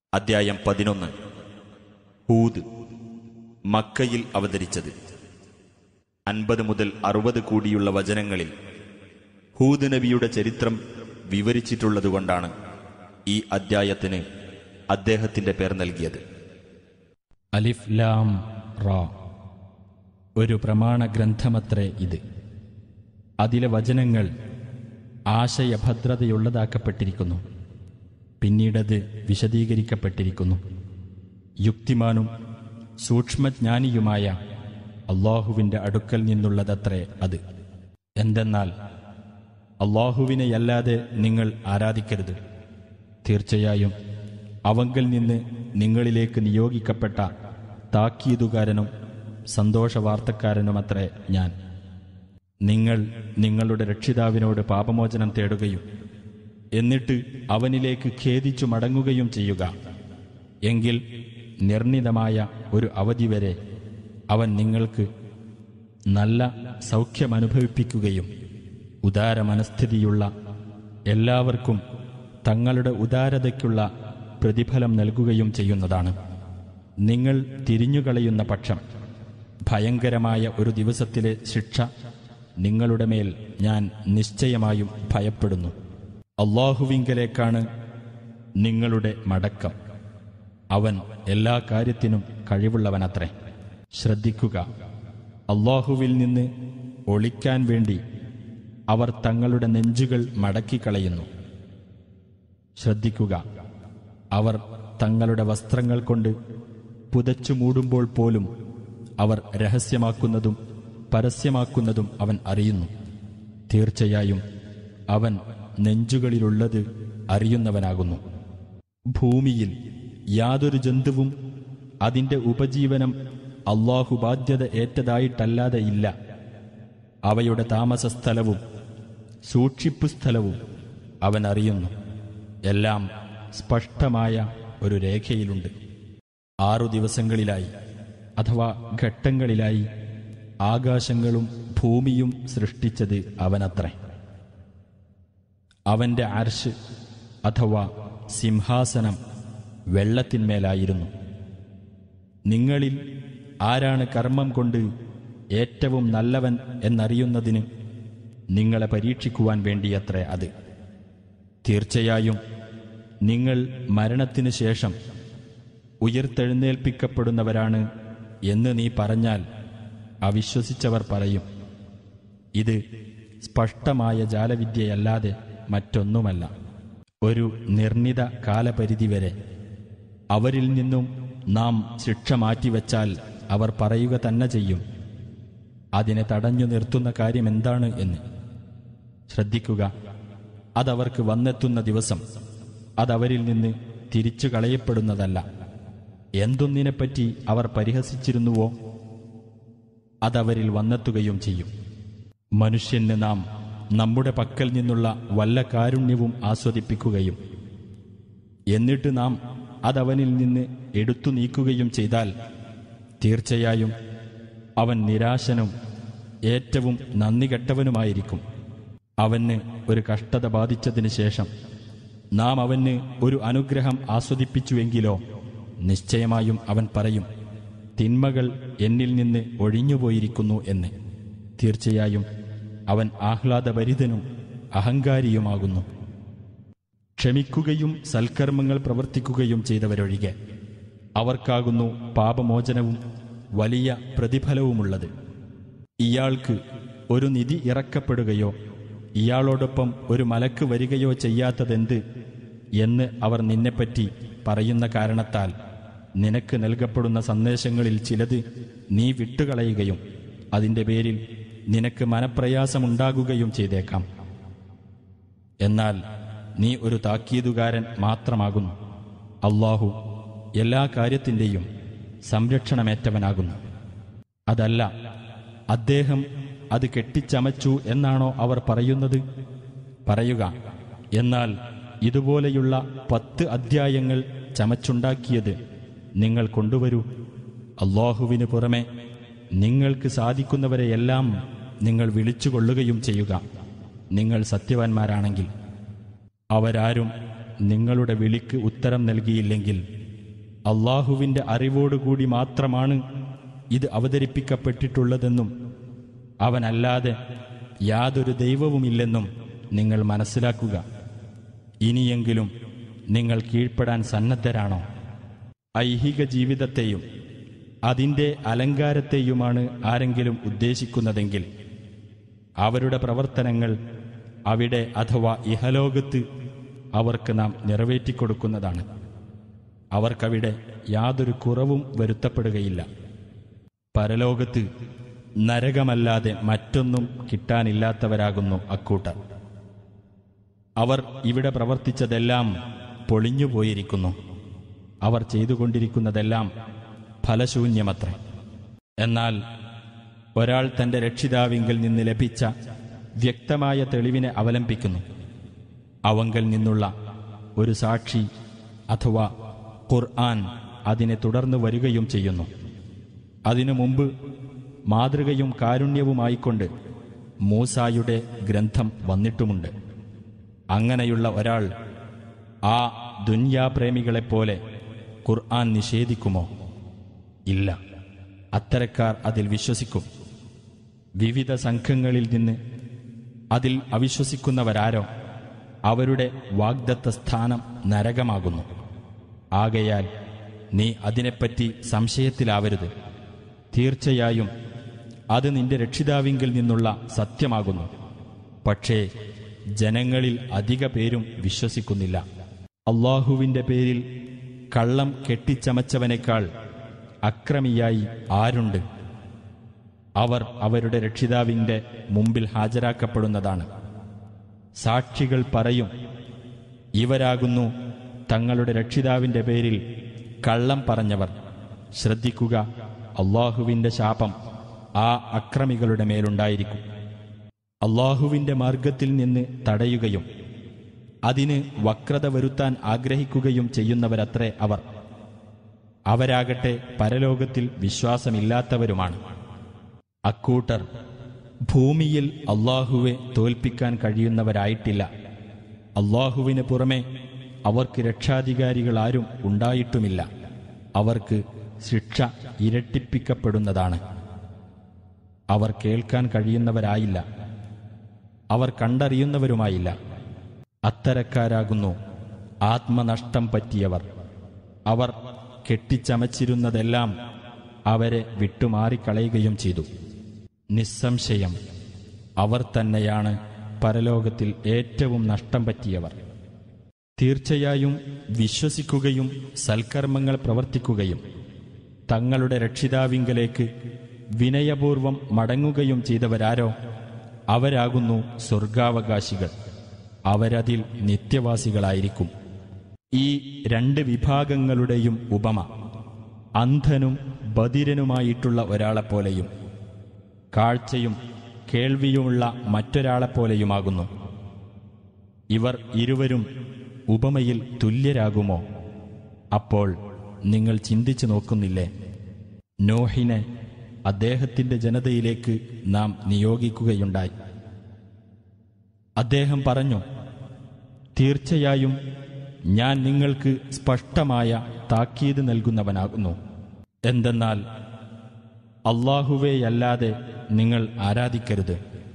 അദ്ധ്യായം പതിനൊന്ന് ഹൂദ് മക്കയിൽ അവതരിച്ചത് അൻപത് മുതൽ അറുപത് കൂടിയുള്ള വചനങ്ങളിൽ ഹൂദ് നബിയുടെ ചരിത്രം വിവരിച്ചിട്ടുള്ളതുകൊണ്ടാണ് ഈ അദ്ധ്യായത്തിന് അദ്ദേഹത്തിന്റെ പേർ നൽകിയത് അലിഫ് ലാം റാ ഒരു പ്രമാണ ഗ്രന്ഥമത്രേ ഇത് അതിലെ വചനങ്ങൾ ആശയഭദ്രതയുള്ളതാക്കപ്പെട്ടിരിക്കുന്നു പിന്നീടത് വിശദീകരിക്കപ്പെട്ടിരിക്കുന്നു യുക്തിമാനും സൂക്ഷ്മജ്ഞാനിയുമായ അള്ളാഹുവിൻ്റെ അടുക്കൽ നിന്നുള്ളതത്രേ അത് എന്തെന്നാൽ അള്ളാഹുവിനെയല്ലാതെ നിങ്ങൾ ആരാധിക്കരുത് തീർച്ചയായും അവങ്കൽ നിന്ന് നിങ്ങളിലേക്ക് നിയോഗിക്കപ്പെട്ട താക്കീതുകാരനും സന്തോഷവാർത്തക്കാരനുമത്രേ ഞാൻ നിങ്ങൾ നിങ്ങളുടെ രക്ഷിതാവിനോട് പാപമോചനം തേടുകയും എന്നിട്ട് അവനിലേക്ക് ഖേദിച്ചു മടങ്ങുകയും ചെയ്യുക എങ്കിൽ നിർണിതമായ ഒരു അവധി വരെ അവൻ നിങ്ങൾക്ക് നല്ല സൗഖ്യമനുഭവിപ്പിക്കുകയും ഉദാരമനസ്ഥിതിയുള്ള എല്ലാവർക്കും തങ്ങളുടെ ഉദാരതയ്ക്കുള്ള പ്രതിഫലം നൽകുകയും ചെയ്യുന്നതാണ് നിങ്ങൾ തിരിഞ്ഞുകളയുന്ന പക്ഷം ഭയങ്കരമായ ഒരു ദിവസത്തിലെ ശിക്ഷ നിങ്ങളുടെ മേൽ ഞാൻ നിശ്ചയമായും ഭയപ്പെടുന്നു അള്ളാഹുവിങ്കലേക്കാണ് നിങ്ങളുടെ മടക്കം അവൻ എല്ലാ കാര്യത്തിനും കഴിവുള്ളവനത്രേ ശ്രദ്ധിക്കുക അള്ളാഹുവിൽ നിന്ന് ഒളിക്കാൻ വേണ്ടി അവർ തങ്ങളുടെ നെഞ്ചുകൾ മടക്കിക്കളയുന്നു ശ്രദ്ധിക്കുക അവർ തങ്ങളുടെ വസ്ത്രങ്ങൾ കൊണ്ട് പുതച്ചു മൂടുമ്പോൾ പോലും അവർ രഹസ്യമാക്കുന്നതും പരസ്യമാക്കുന്നതും അവൻ അറിയുന്നു തീർച്ചയായും അവൻ നെഞ്ചുകളിലുള്ളത് അറിയുന്നവനാകുന്നു ഭൂമിയിൽ യാതൊരു ജന്തുവും അതിന്റെ ഉപജീവനം അള്ളാഹു ബാധ്യത ഏറ്റതായിട്ടല്ലാതെ ഇല്ല അവയുടെ താമസസ്ഥലവും സൂക്ഷിപ്പു സ്ഥലവും അവൻ അറിയുന്നു എല്ലാം സ്പഷ്ടമായ ഒരു രേഖയിലുണ്ട് ആറു ദിവസങ്ങളിലായി അഥവാ ഘട്ടങ്ങളിലായി ആകാശങ്ങളും ഭൂമിയും സൃഷ്ടിച്ചത് അവനത്രേ അവന്റെ അർഷ് അഥവാ സിംഹാസനം വെള്ളത്തിന്മേലായിരുന്നു നിങ്ങളിൽ ആരാണ് കർമ്മം കൊണ്ട് ഏറ്റവും നല്ലവൻ എന്നറിയുന്നതിന് നിങ്ങളെ പരീക്ഷിക്കുവാൻ വേണ്ടിയത്രേ അത് തീർച്ചയായും നിങ്ങൾ മരണത്തിനു ശേഷം ഉയർത്തെഴുന്നേൽപ്പിക്കപ്പെടുന്നവരാണ് എന്ന് നീ പറഞ്ഞാൽ അവിശ്വസിച്ചവർ പറയും ഇത് സ്പഷ്ടമായ ജാലവിദ്യയല്ലാതെ മറ്റൊന്നുമല്ല ഒരു നിർണിത കാലപരിധി വരെ അവരിൽ നിന്നും നാം ശിക്ഷ മാറ്റിവെച്ചാൽ അവർ പറയുക തന്നെ ചെയ്യും അതിനെ തടഞ്ഞു നിർത്തുന്ന കാര്യം എന്താണ് എന്ന് ശ്രദ്ധിക്കുക അതവർക്ക് വന്നെത്തുന്ന ദിവസം അതവരിൽ നിന്ന് തിരിച്ചു കളയപ്പെടുന്നതല്ല എന്തൊന്നിനെപ്പറ്റി അവർ പരിഹസിച്ചിരുന്നുവോ അതവരിൽ വന്നെത്തുകയും ചെയ്യും മനുഷ്യന് നാം നമ്മുടെ പക്കൽ നിന്നുള്ള വല്ല കാരുണ്യവും ആസ്വദിപ്പിക്കുകയും എന്നിട്ട് നാം അതവനിൽ നിന്ന് എടുത്തു നീക്കുകയും ചെയ്താൽ തീർച്ചയായും അവൻ നിരാശനും ഏറ്റവും നന്ദി കെട്ടവനുമായിരിക്കും അവന് ഒരു കഷ്ടത ബാധിച്ചതിന് ശേഷം നാം അവന് ഒരു അനുഗ്രഹം ആസ്വദിപ്പിച്ചുവെങ്കിലോ നിശ്ചയമായും അവൻ പറയും തിന്മകൾ എന്നിൽ നിന്ന് ഒഴിഞ്ഞുപോയിരിക്കുന്നു എന്ന് തീർച്ചയായും അവൻ ആഹ്ലാദഭരിതനും അഹങ്കാരിയുമാകുന്നു ക്ഷമിക്കുകയും സൽക്കർമ്മങ്ങൾ പ്രവർത്തിക്കുകയും ചെയ്തവരൊഴികെ അവർക്കാകുന്നു പാപമോചനവും വലിയ പ്രതിഫലവുമുള്ളത് ഇയാൾക്ക് ഒരു നിധി ഇറക്കപ്പെടുകയോ ഇയാളോടൊപ്പം ഒരു മലക്ക് വരികയോ ചെയ്യാത്തതെന്ത് എന്ന് അവർ നിന്നെപ്പറ്റി പറയുന്ന കാരണത്താൽ നിനക്ക് നൽകപ്പെടുന്ന സന്ദേശങ്ങളിൽ ചിലത് നീ വിട്ടുകളയുകയും അതിൻ്റെ പേരിൽ നിനക്ക് മനപ്രയാസമുണ്ടാകുകയും ചെയ്തേക്കാം എന്നാൽ നീ ഒരു താക്കീതുകാരൻ മാത്രമാകുന്നു അള്ളാഹു എല്ലാ കാര്യത്തിൻ്റെയും സംരക്ഷണമേറ്റവനാകുന്നു അതല്ല അദ്ദേഹം അത് കെട്ടിച്ചമച്ചു എന്നാണോ അവർ പറയുന്നത് പറയുക എന്നാൽ ഇതുപോലെയുള്ള പത്ത് അധ്യായങ്ങൾ ചമച്ചുണ്ടാക്കിയത് നിങ്ങൾ കൊണ്ടുവരൂ അള്ളാഹുവിന് പുറമെ നിങ്ങൾക്ക് സാധിക്കുന്നവരെയെല്ലാം നിങ്ങൾ വിളിച്ചുകൊള്ളുകയും ചെയ്യുക നിങ്ങൾ സത്യവാന്മാരാണെങ്കിൽ അവരാരും നിങ്ങളുടെ വിളിക്ക് ഉത്തരം നൽകിയില്ലെങ്കിൽ അള്ളാഹുവിൻ്റെ അറിവോടുകൂടി മാത്രമാണ് ഇത് അവതരിപ്പിക്കപ്പെട്ടിട്ടുള്ളതെന്നും അവനല്ലാതെ യാതൊരു ദൈവവുമില്ലെന്നും നിങ്ങൾ മനസ്സിലാക്കുക ഇനിയെങ്കിലും നിങ്ങൾ കീഴ്പ്പെടാൻ സന്നദ്ധരാണോ ഐഹിക ജീവിതത്തെയും അതിൻ്റെ അലങ്കാരത്തെയുമാണ് ആരെങ്കിലും ഉദ്ദേശിക്കുന്നതെങ്കിൽ അവരുടെ പ്രവർത്തനങ്ങൾ അവിടെ അഥവാ ഇഹലോകത്ത് അവർക്ക് നാം നിറവേറ്റിക്കൊടുക്കുന്നതാണ് അവർക്കവിടെ യാതൊരു കുറവും വരുത്തപ്പെടുകയില്ല പരലോകത്ത് നരകമല്ലാതെ മറ്റൊന്നും കിട്ടാനില്ലാത്തവരാകുന്നു അക്കൂട്ടർ അവർ ഇവിടെ പ്രവർത്തിച്ചതെല്ലാം പൊളിഞ്ഞുപോയിരിക്കുന്നു അവർ ചെയ്തുകൊണ്ടിരിക്കുന്നതെല്ലാം ഫലശൂന്യമത്രേ എന്നാൽ ഒരാൾ തന്റെ രക്ഷിതാവിങ്കിൽ നിന്ന് ലഭിച്ച വ്യക്തമായ തെളിവിനെ അവലംബിക്കുന്നു അവങ്കൽ നിന്നുള്ള ഒരു സാക്ഷി അഥവാ ഖുർആൻ അതിനെ തുടർന്ന് വരികയും ചെയ്യുന്നു അതിനു മുമ്പ് മാതൃകയും കാരുണ്യവുമായിക്കൊണ്ട് മൂസായുടെ ഗ്രന്ഥം വന്നിട്ടുമുണ്ട് അങ്ങനെയുള്ള ഒരാൾ ആ ദുന്യാപ്രേമികളെപ്പോലെ ഖുർആൻ നിഷേധിക്കുമോ ഇല്ല അത്തരക്കാർ അതിൽ വിശ്വസിക്കും വിവിധ സംഘങ്ങളിൽ നിന്ന് അതിൽ അവിശ്വസിക്കുന്നവരാരോ അവരുടെ വാഗ്ദത്ത സ്ഥാനം നരകമാകുന്നു ആകയാൽ നീ അതിനെപ്പറ്റി സംശയത്തിലാവരുത് തീർച്ചയായും അത് നിന്റെ രക്ഷിതാവിങ്കിൽ നിന്നുള്ള സത്യമാകുന്നു പക്ഷേ ജനങ്ങളിൽ അധിക പേരും വിശ്വസിക്കുന്നില്ല അള്ളാഹുവിൻ്റെ പേരിൽ കള്ളം കെട്ടിച്ചമച്ചവനേക്കാൾ അക്രമിയായി ആരുണ്ട് അവർ അവരുടെ രക്ഷിതാവിൻ്റെ മുമ്പിൽ ഹാജരാക്കപ്പെടുന്നതാണ് സാക്ഷികൾ പറയും ഇവരാകുന്നു തങ്ങളുടെ രക്ഷിതാവിൻ്റെ പേരിൽ കള്ളം പറഞ്ഞവർ ശ്രദ്ധിക്കുക അള്ളാഹുവിൻ്റെ ശാപം ആ അക്രമികളുടെ മേലുണ്ടായിരിക്കും അള്ളാഹുവിൻ്റെ മാർഗത്തിൽ നിന്ന് തടയുകയും അതിന് വക്രത വരുത്താൻ ആഗ്രഹിക്കുകയും ചെയ്യുന്നവരത്രേ അവർ അവരാകട്ടെ പരലോകത്തിൽ വിശ്വാസമില്ലാത്തവരുമാണ് അക്കൂട്ടർ ഭൂമിയിൽ അള്ളാഹുവെ തോൽപ്പിക്കാൻ കഴിയുന്നവരായിട്ടില്ല അള്ളാഹുവിന് പുറമെ അവർക്ക് രക്ഷാധികാരികൾ ആരും ഉണ്ടായിട്ടുമില്ല അവർക്ക് ശിക്ഷ ഇരട്ടിപ്പിക്കപ്പെടുന്നതാണ് അവർ കേൾക്കാൻ കഴിയുന്നവരായില്ല അവർ കണ്ടറിയുന്നവരുമായില്ല അത്തരക്കാരാകുന്നു ആത്മനഷ്ടം പറ്റിയവർ അവർ കെട്ടിച്ചമച്ചിരുന്നതെല്ലാം അവരെ വിട്ടുമാറിക്കളയുകയും ചെയ്തു നിസ്സംശയം അവർ തന്നെയാണ് പരലോകത്തിൽ ഏറ്റവും നഷ്ടം പറ്റിയവർ തീർച്ചയായും വിശ്വസിക്കുകയും സൽക്കർമ്മങ്ങൾ പ്രവർത്തിക്കുകയും തങ്ങളുടെ രക്ഷിതാവിങ്കലേക്ക് വിനയപൂർവം മടങ്ങുകയും ചെയ്തവരാരോ അവരാകുന്നു സ്വർഗാവകാശികൾ അവരതിൽ നിത്യവാസികളായിരിക്കും ഈ രണ്ട് വിഭാഗങ്ങളുടെയും ഉപമ അന്ധനും ബധിരനുമായിട്ടുള്ള ഒരാളെപ്പോലെയും കാഴ്ചയും കേൾവിയുമുള്ള മറ്റൊരാളെപ്പോലെയുമാകുന്നു ഇവർ ഇരുവരും ഉപമയിൽ തുല്യരാകുമോ അപ്പോൾ നിങ്ങൾ ചിന്തിച്ചു നോക്കുന്നില്ലേ നോഹിനെ അദ്ദേഹത്തിന്റെ ജനതയിലേക്ക് നാം നിയോഗിക്കുകയുണ്ടായി അദ്ദേഹം പറഞ്ഞു തീർച്ചയായും ഞാൻ നിങ്ങൾക്ക് സ്പഷ്ടമായ താക്കീത് നൽകുന്നവനാകുന്നു എന്തെന്നാൽ അള്ളാഹുവേയല്ലാതെ നിങ്ങൾ ആരാധിക്കരുത്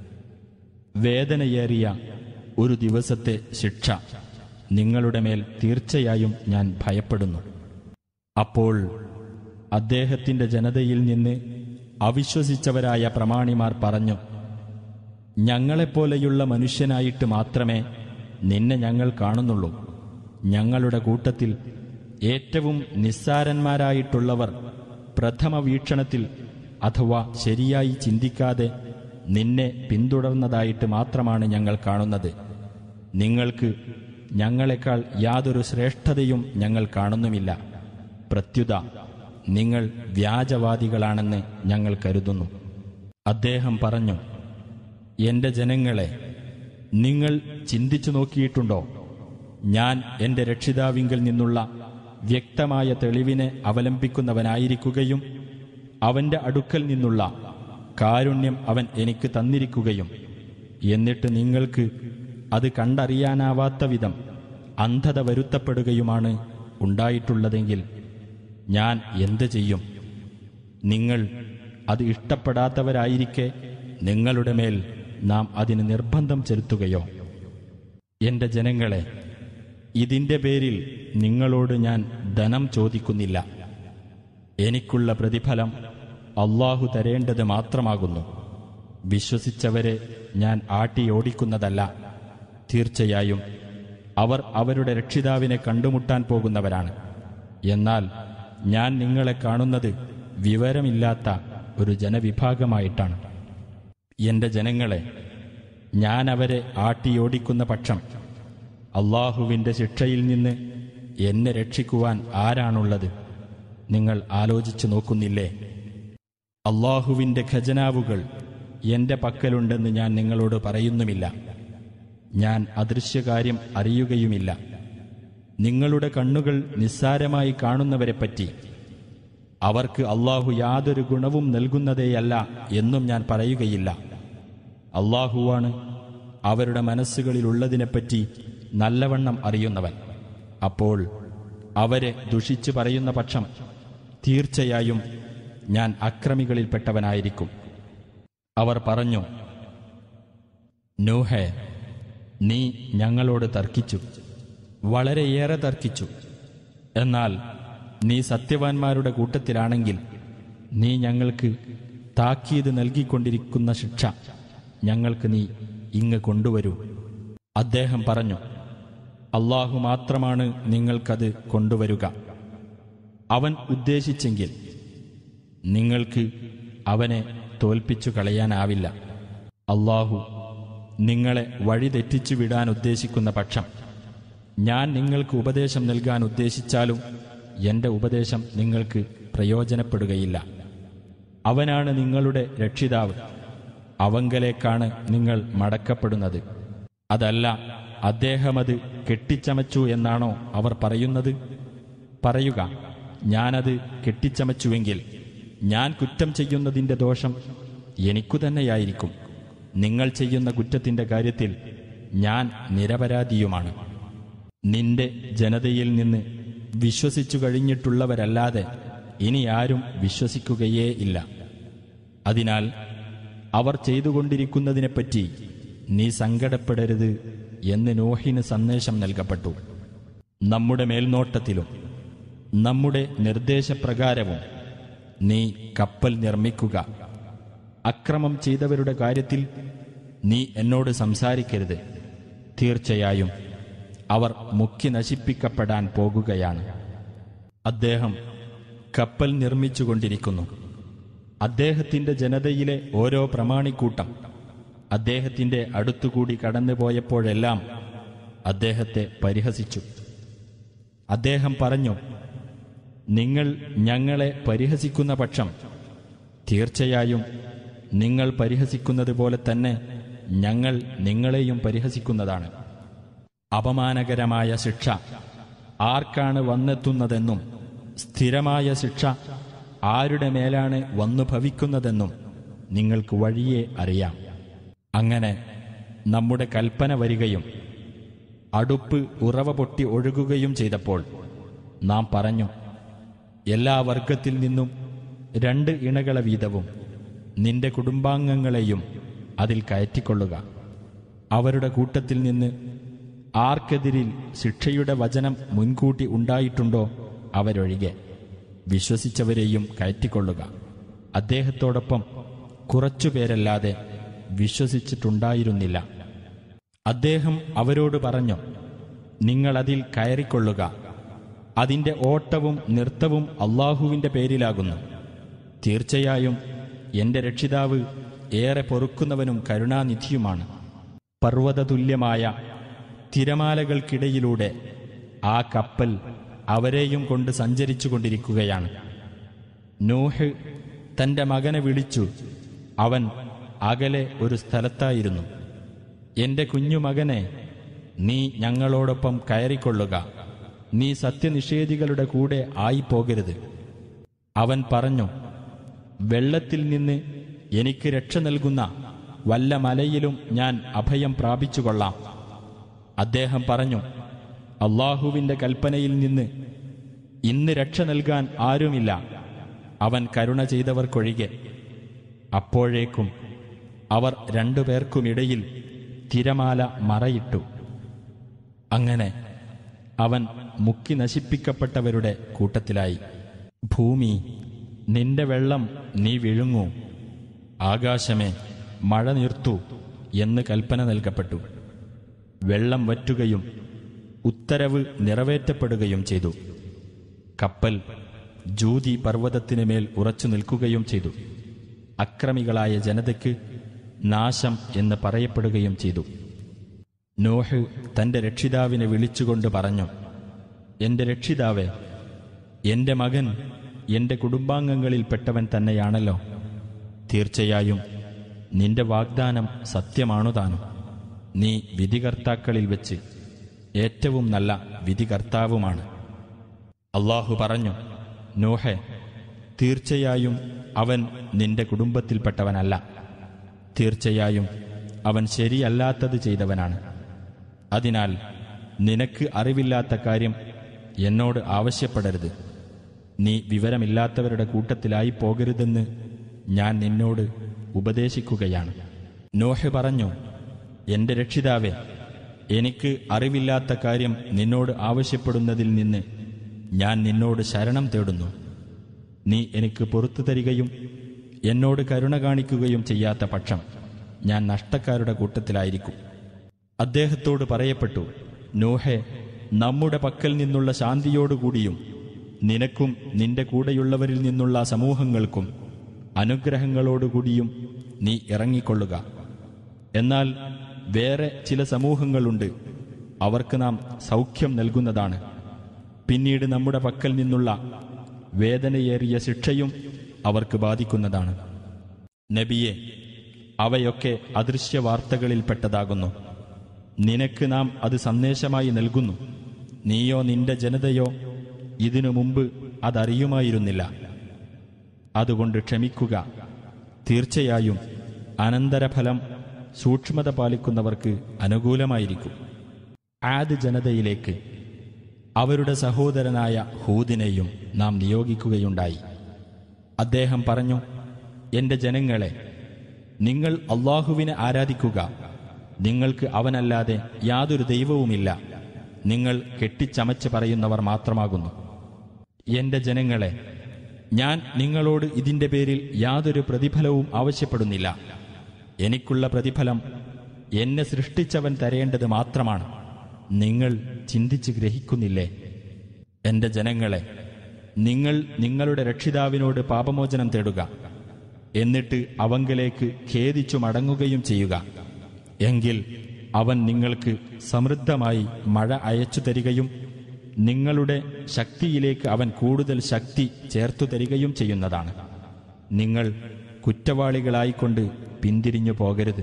വേദനയേറിയ ഒരു ദിവസത്തെ ശിക്ഷ നിങ്ങളുടെ മേൽ തീർച്ചയായും ഞാൻ ഭയപ്പെടുന്നു അപ്പോൾ അദ്ദേഹത്തിന്റെ ജനതയിൽ നിന്ന് അവിശ്വസിച്ചവരായ പ്രമാണിമാർ പറഞ്ഞു ഞങ്ങളെപ്പോലെയുള്ള മനുഷ്യനായിട്ട് മാത്രമേ നിന്നെ ഞങ്ങൾ കാണുന്നുള്ളൂ ഞങ്ങളുടെ കൂട്ടത്തിൽ ഏറ്റവും നിസ്സാരന്മാരായിട്ടുള്ളവർ പ്രഥമ വീക്ഷണത്തിൽ അഥവാ ശരിയായി ചിന്തിക്കാതെ നിന്നെ പിന്തുടർന്നതായിട്ട് മാത്രമാണ് ഞങ്ങൾ കാണുന്നത് നിങ്ങൾക്ക് ഞങ്ങളെക്കാൾ യാതൊരു ശ്രേഷ്ഠതയും ഞങ്ങൾ കാണുന്നുമില്ല പ്രത്യുത നിങ്ങൾ വ്യാജവാദികളാണെന്ന് ഞങ്ങൾ കരുതുന്നു അദ്ദേഹം പറഞ്ഞു എന്റെ ജനങ്ങളെ നിങ്ങൾ ചിന്തിച്ചു നോക്കിയിട്ടുണ്ടോ ഞാൻ എന്റെ രക്ഷിതാവിങ്കിൽ നിന്നുള്ള വ്യക്തമായ തെളിവിനെ അവലംബിക്കുന്നവനായിരിക്കുകയും അവന്റെ അടുക്കൽ നിന്നുള്ള കാരുണ്യം അവൻ എനിക്ക് തന്നിരിക്കുകയും എന്നിട്ട് നിങ്ങൾക്ക് അത് കണ്ടറിയാനാവാത്ത വിധം അന്ധത വരുത്തപ്പെടുകയുമാണ് ഉണ്ടായിട്ടുള്ളതെങ്കിൽ ഞാൻ എന്ത് ചെയ്യും നിങ്ങൾ അത് ഇഷ്ടപ്പെടാത്തവരായിരിക്കെ നിങ്ങളുടെ മേൽ നാം അതിന് നിർബന്ധം ചെലുത്തുകയോ എന്റെ ജനങ്ങളെ ഇതിന്റെ പേരിൽ നിങ്ങളോട് ഞാൻ ധനം ചോദിക്കുന്നില്ല എനിക്കുള്ള പ്രതിഫലം അള്ളാഹു തരേണ്ടത് മാത്രമാകുന്നു വിശ്വസിച്ചവരെ ഞാൻ ആട്ടിയോടിക്കുന്നതല്ല തീർച്ചയായും അവർ അവരുടെ രക്ഷിതാവിനെ കണ്ടുമുട്ടാൻ പോകുന്നവരാണ് എന്നാൽ ഞാൻ നിങ്ങളെ കാണുന്നത് വിവരമില്ലാത്ത ഒരു ജനവിഭാഗമായിട്ടാണ് എന്റെ ജനങ്ങളെ ഞാൻ അവരെ ആട്ടിയോടിക്കുന്ന പക്ഷം അള്ളാഹുവിൻ്റെ ശിക്ഷയിൽ നിന്ന് എന്നെ രക്ഷിക്കുവാൻ ആരാണുള്ളത് നിങ്ങൾ ആലോചിച്ചു നോക്കുന്നില്ലേ അള്ളാഹുവിൻ്റെ ഖജനാവുകൾ എന്റെ പക്കലുണ്ടെന്ന് ഞാൻ നിങ്ങളോട് പറയുന്നുമില്ല ഞാൻ അദൃശ്യകാര്യം അറിയുകയുമില്ല നിങ്ങളുടെ കണ്ണുകൾ നിസ്സാരമായി കാണുന്നവരെപ്പറ്റി അവർക്ക് അള്ളാഹു യാതൊരു ഗുണവും നൽകുന്നതേയല്ല എന്നും ഞാൻ പറയുകയില്ല അള്ളാഹുവാണ് അവരുടെ മനസ്സുകളിലുള്ളതിനെപ്പറ്റി നല്ലവണ്ണം അറിയുന്നവൻ അപ്പോൾ അവരെ ദുഷിച്ചു പറയുന്ന പക്ഷം തീർച്ചയായും ഞാൻ അക്രമികളിൽപ്പെട്ടവനായിരിക്കും അവർ പറഞ്ഞു നൂഹേ നീ ഞങ്ങളോട് തർക്കിച്ചു വളരെയേറെ തർക്കിച്ചു എന്നാൽ നീ സത്യവാൻമാരുടെ കൂട്ടത്തിലാണെങ്കിൽ നീ ഞങ്ങൾക്ക് താക്കീത് നൽകിക്കൊണ്ടിരിക്കുന്ന ശിക്ഷ ഞങ്ങൾക്ക് നീ ഇങ്ങ് കൊണ്ടുവരൂ അദ്ദേഹം പറഞ്ഞു അള്ളാഹു മാത്രമാണ് നിങ്ങൾക്കത് കൊണ്ടുവരുക അവൻ ഉദ്ദേശിച്ചെങ്കിൽ നിങ്ങൾക്ക് അവനെ തോൽപ്പിച്ചു കളയാനാവില്ല അള്ളാഹു നിങ്ങളെ വഴിതെറ്റിച്ചു വിടാൻ ഉദ്ദേശിക്കുന്ന പക്ഷം ഞാൻ നിങ്ങൾക്ക് ഉപദേശം നൽകാൻ ഉദ്ദേശിച്ചാലും എന്റെ ഉപദേശം നിങ്ങൾക്ക് പ്രയോജനപ്പെടുകയില്ല അവനാണ് നിങ്ങളുടെ രക്ഷിതാവ് അവങ്കലേക്കാണ് നിങ്ങൾ മടക്കപ്പെടുന്നത് അതല്ല അദ്ദേഹമത് കെട്ടിച്ചമച്ചു എന്നാണോ അവർ പറയുന്നത് പറയുക ഞാനത് കെട്ടിച്ചമച്ചുവെങ്കിൽ ഞാൻ കുറ്റം ചെയ്യുന്നതിൻ്റെ ദോഷം എനിക്കു തന്നെയായിരിക്കും നിങ്ങൾ ചെയ്യുന്ന കുറ്റത്തിൻ്റെ കാര്യത്തിൽ ഞാൻ നിരപരാധിയുമാണ് നിന്റെ ജനതയിൽ നിന്ന് വിശ്വസിച്ചു കഴിഞ്ഞിട്ടുള്ളവരല്ലാതെ ഇനി ആരും വിശ്വസിക്കുകയേ ഇല്ല അതിനാൽ അവർ ചെയ്തുകൊണ്ടിരിക്കുന്നതിനെപ്പറ്റി നീ സങ്കടപ്പെടരുത് എന്ന് നോഹിന് സന്ദേശം നൽകപ്പെട്ടു നമ്മുടെ മേൽനോട്ടത്തിലും നമ്മുടെ നിർദ്ദേശപ്രകാരവും നീ കപ്പൽ നിർമ്മിക്കുക അക്രമം ചെയ്തവരുടെ കാര്യത്തിൽ നീ എന്നോട് സംസാരിക്കരുത് തീർച്ചയായും അവർ മുക്കി നശിപ്പിക്കപ്പെടാൻ പോകുകയാണ് അദ്ദേഹം കപ്പൽ നിർമ്മിച്ചുകൊണ്ടിരിക്കുന്നു അദ്ദേഹത്തിന്റെ ജനതയിലെ ഓരോ പ്രമാണിക്കൂട്ടം അദ്ദേഹത്തിന്റെ അടുത്തുകൂടി കടന്നുപോയപ്പോഴെല്ലാം അദ്ദേഹത്തെ പരിഹസിച്ചു അദ്ദേഹം പറഞ്ഞു നിങ്ങൾ ഞങ്ങളെ പരിഹസിക്കുന്ന പക്ഷം തീർച്ചയായും നിങ്ങൾ പരിഹസിക്കുന്നത് പോലെ തന്നെ ഞങ്ങൾ നിങ്ങളെയും പരിഹസിക്കുന്നതാണ് അപമാനകരമായ ശിക്ഷ ആർക്കാണ് വന്നെത്തുന്നതെന്നും സ്ഥിരമായ ശിക്ഷ ആരുടെ മേലാണ് വന്നു ഭവിക്കുന്നതെന്നും നിങ്ങൾക്ക് വഴിയെ അറിയാം അങ്ങനെ നമ്മുടെ കൽപ്പന വരികയും അടുപ്പ് ഉറവ പൊട്ടി ഒഴുകുകയും ചെയ്തപ്പോൾ നാം പറഞ്ഞു എല്ലാ വർഗത്തിൽ നിന്നും രണ്ട് ഇണകളെ വീതവും നിന്റെ കുടുംബാംഗങ്ങളെയും അതിൽ കയറ്റിക്കൊള്ളുക അവരുടെ കൂട്ടത്തിൽ നിന്ന് ആർക്കെതിരിൽ ശിക്ഷയുടെ വചനം മുൻകൂട്ടി ഉണ്ടായിട്ടുണ്ടോ അവരൊഴികെ വിശ്വസിച്ചവരെയും കയറ്റിക്കൊള്ളുക അദ്ദേഹത്തോടൊപ്പം കുറച്ചുപേരല്ലാതെ വിശ്വസിച്ചിട്ടുണ്ടായിരുന്നില്ല അദ്ദേഹം അവരോട് പറഞ്ഞു നിങ്ങളതിൽ കയറിക്കൊള്ളുക അതിന്റെ ഓട്ടവും നൃത്തവും അള്ളാഹുവിന്റെ പേരിലാകുന്നു തീർച്ചയായും എന്റെ രക്ഷിതാവ് ഏറെ പൊറുക്കുന്നവനും കരുണാനിധിയുമാണ് പർവ്വതതുല്യമായ തിരമാലകൾക്കിടയിലൂടെ ആ കപ്പൽ അവരെയും കൊണ്ട് സഞ്ചരിച്ചു കൊണ്ടിരിക്കുകയാണ് നോഹ് തന്റെ മകനെ വിളിച്ചു അവൻ അകലെ ഒരു സ്ഥലത്തായിരുന്നു എന്റെ കുഞ്ഞുമകനെ നീ ഞങ്ങളോടൊപ്പം കയറിക്കൊള്ളുക നീ സത്യനിഷേധികളുടെ കൂടെ ആയിപ്പോകരുത് അവൻ പറഞ്ഞു വെള്ളത്തിൽ നിന്ന് എനിക്ക് രക്ഷ നൽകുന്ന വല്ല മലയിലും ഞാൻ അഭയം പ്രാപിച്ചുകൊള്ളാം അദ്ദേഹം പറഞ്ഞു അള്ളാഹുവിന്റെ കൽപ്പനയിൽ നിന്ന് ഇന്ന് രക്ഷ നൽകാൻ ആരുമില്ല അവൻ കരുണ ചെയ്തവർക്കൊഴികെ അപ്പോഴേക്കും അവർ രണ്ടുപേർക്കുമിടയിൽ തിരമാല മറയിട്ടു അങ്ങനെ അവൻ മുക്കി നശിപ്പിക്കപ്പെട്ടവരുടെ കൂട്ടത്തിലായി ഭൂമി നിന്റെ വെള്ളം നീ വിഴുങ്ങൂ ആകാശമേ മഴ നിർത്തൂ എന്ന് കൽപ്പന നൽകപ്പെട്ടു വെള്ളം വറ്റുകയും ഉത്തരവ് നിറവേറ്റപ്പെടുകയും ചെയ്തു കപ്പൽ ജൂതി പർവ്വതത്തിനു മേൽ ഉറച്ചു നിൽക്കുകയും ചെയ്തു അക്രമികളായ ജനതയ്ക്ക് നാശം എന്ന് പറയപ്പെടുകയും ചെയ്തു നോഹ് തന്റെ രക്ഷിതാവിനെ വിളിച്ചുകൊണ്ട് പറഞ്ഞു എന്റെ രക്ഷിതാവേ എന്റെ മകൻ എന്റെ കുടുംബാംഗങ്ങളിൽപ്പെട്ടവൻ തന്നെയാണല്ലോ തീർച്ചയായും നിന്റെ വാഗ്ദാനം സത്യമാണു താനും നീ വിധികർത്താക്കളിൽ വെച്ച് ഏറ്റവും നല്ല വിധികർത്താവുമാണ് അള്ളാഹു പറഞ്ഞു നോഹെ തീർച്ചയായും അവൻ നിന്റെ കുടുംബത്തിൽപ്പെട്ടവനല്ല തീർച്ചയായും അവൻ ശരിയല്ലാത്തത് ചെയ്തവനാണ് അതിനാൽ നിനക്ക് അറിവില്ലാത്ത കാര്യം എന്നോട് ആവശ്യപ്പെടരുത് നീ വിവരമില്ലാത്തവരുടെ കൂട്ടത്തിലായി പോകരുതെന്ന് ഞാൻ നിന്നോട് ഉപദേശിക്കുകയാണ് നോഹ് പറഞ്ഞു എന്റെ രക്ഷിതാവേ എനിക്ക് അറിവില്ലാത്ത കാര്യം നിന്നോട് ആവശ്യപ്പെടുന്നതിൽ നിന്ന് ഞാൻ നിന്നോട് ശരണം തേടുന്നു നീ എനിക്ക് പുറത്തു തരികയും എന്നോട് കരുണ കാണിക്കുകയും ചെയ്യാത്ത പക്ഷം ഞാൻ നഷ്ടക്കാരുടെ കൂട്ടത്തിലായിരിക്കും അദ്ദേഹത്തോട് പറയപ്പെട്ടു നോഹെ നമ്മുടെ പക്കൽ നിന്നുള്ള ശാന്തിയോടുകൂടിയും നിനക്കും നിന്റെ കൂടെയുള്ളവരിൽ നിന്നുള്ള സമൂഹങ്ങൾക്കും അനുഗ്രഹങ്ങളോടുകൂടിയും നീ ഇറങ്ങിക്കൊള്ളുക എന്നാൽ വേറെ ചില സമൂഹങ്ങളുണ്ട് അവർക്ക് നാം സൗഖ്യം നൽകുന്നതാണ് പിന്നീട് നമ്മുടെ പക്കൽ നിന്നുള്ള വേദനയേറിയ ശിക്ഷയും അവർക്ക് ബാധിക്കുന്നതാണ് നബിയെ അവയൊക്കെ അദൃശ്യ വാർത്തകളിൽപ്പെട്ടതാകുന്നു നിനക്ക് നാം അത് സന്ദേശമായി നൽകുന്നു നീയോ നിന്റെ ജനതയോ ഇതിനു മുമ്പ് അതറിയുമായിരുന്നില്ല അതുകൊണ്ട് ക്ഷമിക്കുക തീർച്ചയായും അനന്തരഫലം സൂക്ഷ്മത പാലിക്കുന്നവർക്ക് അനുകൂലമായിരിക്കും ആദ് ജനതയിലേക്ക് അവരുടെ സഹോദരനായ ഹൂദിനെയും നാം നിയോഗിക്കുകയുണ്ടായി അദ്ദേഹം പറഞ്ഞു എന്റെ ജനങ്ങളെ നിങ്ങൾ അള്ളാഹുവിനെ ആരാധിക്കുക നിങ്ങൾക്ക് അവനല്ലാതെ യാതൊരു ദൈവവുമില്ല നിങ്ങൾ കെട്ടിച്ചമച്ച് പറയുന്നവർ മാത്രമാകുന്നു എന്റെ ജനങ്ങളെ ഞാൻ നിങ്ങളോട് ഇതിന്റെ പേരിൽ യാതൊരു പ്രതിഫലവും ആവശ്യപ്പെടുന്നില്ല എനിക്കുള്ള പ്രതിഫലം എന്നെ സൃഷ്ടിച്ചവൻ തരേണ്ടത് മാത്രമാണ് നിങ്ങൾ ചിന്തിച്ച് ഗ്രഹിക്കുന്നില്ലേ എന്റെ ജനങ്ങളെ നിങ്ങൾ നിങ്ങളുടെ രക്ഷിതാവിനോട് പാപമോചനം തേടുക എന്നിട്ട് അവങ്കലേക്ക് ഖേദിച്ചു മടങ്ങുകയും ചെയ്യുക എങ്കിൽ അവൻ നിങ്ങൾക്ക് സമൃദ്ധമായി മഴ അയച്ചു തരികയും നിങ്ങളുടെ ശക്തിയിലേക്ക് അവൻ കൂടുതൽ ശക്തി ചേർത്തു തരികയും ചെയ്യുന്നതാണ് നിങ്ങൾ കുറ്റവാളികളായിക്കൊണ്ട് പിന്തിരിഞ്ഞു പോകരുത്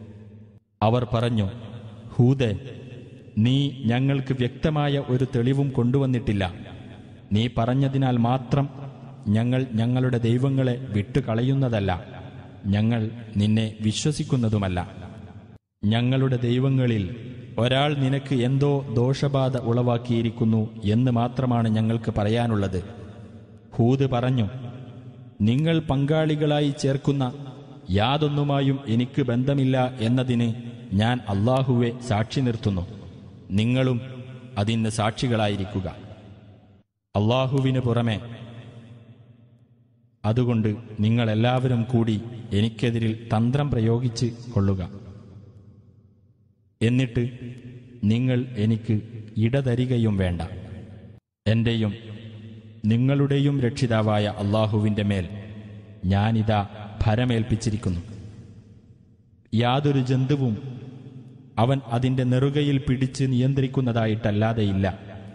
അവർ പറഞ്ഞു ഹൂദെ നീ ഞങ്ങൾക്ക് വ്യക്തമായ ഒരു തെളിവും കൊണ്ടുവന്നിട്ടില്ല നീ പറഞ്ഞതിനാൽ മാത്രം ഞങ്ങൾ ഞങ്ങളുടെ ദൈവങ്ങളെ വിട്ടുകളയുന്നതല്ല ഞങ്ങൾ നിന്നെ വിശ്വസിക്കുന്നതുമല്ല ഞങ്ങളുടെ ദൈവങ്ങളിൽ ഒരാൾ നിനക്ക് എന്തോ ദോഷബാധ ഉളവാക്കിയിരിക്കുന്നു എന്ന് മാത്രമാണ് ഞങ്ങൾക്ക് പറയാനുള്ളത് ഹൂദ് പറഞ്ഞു നിങ്ങൾ പങ്കാളികളായി ചേർക്കുന്ന യാതൊന്നുമായും എനിക്ക് ബന്ധമില്ല എന്നതിന് ഞാൻ അള്ളാഹുവെ സാക്ഷി നിർത്തുന്നു നിങ്ങളും അതിന് സാക്ഷികളായിരിക്കുക അള്ളാഹുവിന് പുറമെ അതുകൊണ്ട് നിങ്ങളെല്ലാവരും കൂടി എനിക്കെതിരിൽ തന്ത്രം പ്രയോഗിച്ച് കൊള്ളുക എന്നിട്ട് നിങ്ങൾ എനിക്ക് ഇടതരികയും വേണ്ട എന്റെയും നിങ്ങളുടെയും രക്ഷിതാവായ അള്ളാഹുവിൻ്റെ മേൽ ഞാനിതാ ഭരമേൽപ്പിച്ചിരിക്കുന്നു യാതൊരു ജന്തുവും അവൻ അതിൻ്റെ നെറുകയിൽ പിടിച്ച് നിയന്ത്രിക്കുന്നതായിട്ടല്ലാതെയില്ല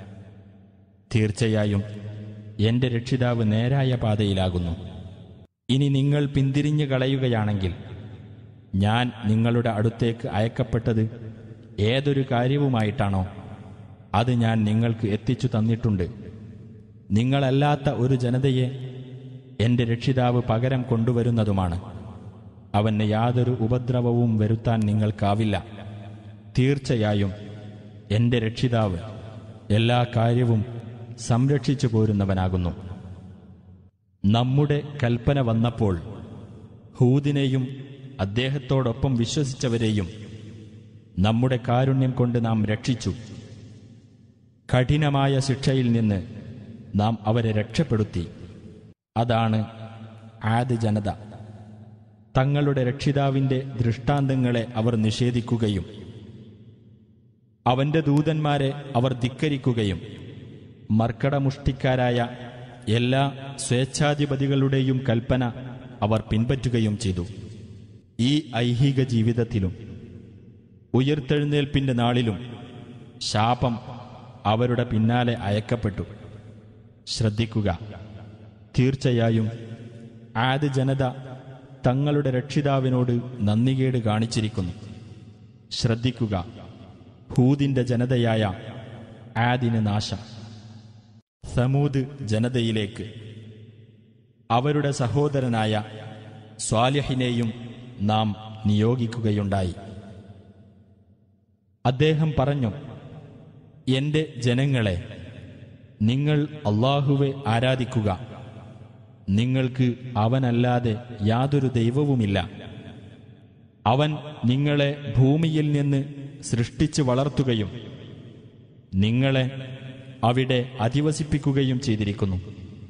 തീർച്ചയായും എന്റെ രക്ഷിതാവ് നേരായ പാതയിലാകുന്നു ഇനി നിങ്ങൾ പിന്തിരിഞ്ഞു കളയുകയാണെങ്കിൽ ഞാൻ നിങ്ങളുടെ അടുത്തേക്ക് അയക്കപ്പെട്ടത് ഏതൊരു കാര്യവുമായിട്ടാണോ അത് ഞാൻ നിങ്ങൾക്ക് എത്തിച്ചു തന്നിട്ടുണ്ട് നിങ്ങളല്ലാത്ത ഒരു ജനതയെ എന്റെ രക്ഷിതാവ് പകരം കൊണ്ടുവരുന്നതുമാണ് അവന് യാതൊരു ഉപദ്രവവും വരുത്താൻ നിങ്ങൾക്കാവില്ല തീർച്ചയായും എന്റെ രക്ഷിതാവ് എല്ലാ കാര്യവും സംരക്ഷിച്ചു പോരുന്നവനാകുന്നു നമ്മുടെ കൽപ്പന വന്നപ്പോൾ ഹൂദിനെയും അദ്ദേഹത്തോടൊപ്പം വിശ്വസിച്ചവരെയും നമ്മുടെ കാരുണ്യം കൊണ്ട് നാം രക്ഷിച്ചു കഠിനമായ ശിക്ഷയിൽ നിന്ന് നാം അവരെ രക്ഷപ്പെടുത്തി അതാണ് ആദ് ജനത തങ്ങളുടെ രക്ഷിതാവിന്റെ ദൃഷ്ടാന്തങ്ങളെ അവർ നിഷേധിക്കുകയും അവന്റെ ദൂതന്മാരെ അവർ ധിക്കരിക്കുകയും മർക്കടമുഷ്ടിക്കാരായ എല്ലാ സ്വേച്ഛാധിപതികളുടെയും കൽപ്പന അവർ പിൻപറ്റുകയും ചെയ്തു ഈ ഐഹിക ജീവിതത്തിലും ഉയർത്തെഴുന്നേൽപ്പിന്റെ നാളിലും ശാപം അവരുടെ പിന്നാലെ അയക്കപ്പെട്ടു ശ്രദ്ധിക്കുക തീർച്ചയായും ആദ് ജനത തങ്ങളുടെ രക്ഷിതാവിനോട് നന്ദികേട് കാണിച്ചിരിക്കുന്നു ശ്രദ്ധിക്കുക ഹൂദിന്റെ ജനതയായ ആദിന് നാശം സമൂദ് ജനതയിലേക്ക് അവരുടെ സഹോദരനായ സ്വാലിഹിനെയും നാം നിയോഗിക്കുകയുണ്ടായി അദ്ദേഹം പറഞ്ഞു എന്റെ ജനങ്ങളെ നിങ്ങൾ അള്ളാഹുവെ ആരാധിക്കുക നിങ്ങൾക്ക് അവനല്ലാതെ യാതൊരു ദൈവവുമില്ല അവൻ നിങ്ങളെ ഭൂമിയിൽ നിന്ന് സൃഷ്ടിച്ച് വളർത്തുകയും നിങ്ങളെ അവിടെ അധിവസിപ്പിക്കുകയും ചെയ്തിരിക്കുന്നു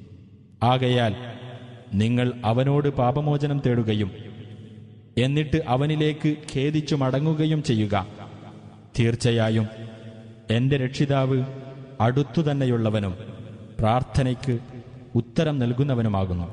ആകയാൽ നിങ്ങൾ അവനോട് പാപമോചനം തേടുകയും എന്നിട്ട് അവനിലേക്ക് ഖേദിച്ചു മടങ്ങുകയും ചെയ്യുക തീർച്ചയായും എന്റെ രക്ഷിതാവ് അടുത്തു തന്നെയുള്ളവനും പ്രാർത്ഥനയ്ക്ക് ഉത്തരം നൽകുന്നവനുമാകുന്നു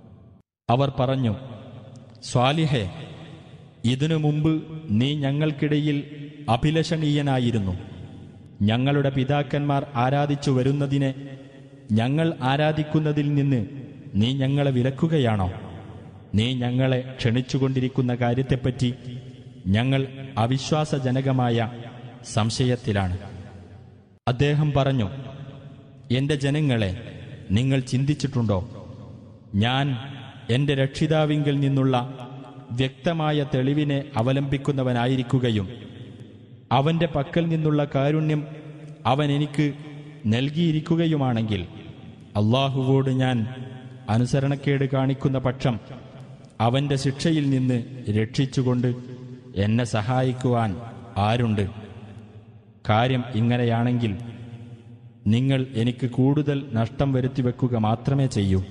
അവർ പറഞ്ഞു സ്വാലിഹേ ഇതിനു മുമ്പ് നീ ഞങ്ങൾക്കിടയിൽ അഭിലഷണീയനായിരുന്നു ഞങ്ങളുടെ പിതാക്കന്മാർ ആരാധിച്ചു വരുന്നതിനെ ഞങ്ങൾ ആരാധിക്കുന്നതിൽ നിന്ന് നീ ഞങ്ങളെ വിലക്കുകയാണോ നീ ഞങ്ങളെ ക്ഷണിച്ചുകൊണ്ടിരിക്കുന്ന കാര്യത്തെപ്പറ്റി ഞങ്ങൾ അവിശ്വാസജനകമായ സംശയത്തിലാണ് അദ്ദേഹം പറഞ്ഞു എന്റെ ജനങ്ങളെ നിങ്ങൾ ചിന്തിച്ചിട്ടുണ്ടോ ഞാൻ എന്റെ രക്ഷിതാവിങ്കിൽ നിന്നുള്ള വ്യക്തമായ തെളിവിനെ അവലംബിക്കുന്നവനായിരിക്കുകയും അവന്റെ പക്കൽ നിന്നുള്ള കാരുണ്യം അവൻ എനിക്ക് നൽകിയിരിക്കുകയുമാണെങ്കിൽ അള്ളാഹുവോട് ഞാൻ അനുസരണക്കേട് കാണിക്കുന്ന പക്ഷം അവന്റെ ശിക്ഷയിൽ നിന്ന് രക്ഷിച്ചുകൊണ്ട് എന്നെ സഹായിക്കുവാൻ ആരുണ്ട് കാര്യം ഇങ്ങനെയാണെങ്കിൽ നിങ്ങൾ എനിക്ക് കൂടുതൽ നഷ്ടം വരുത്തി വെക്കുക മാത്രമേ ചെയ്യൂ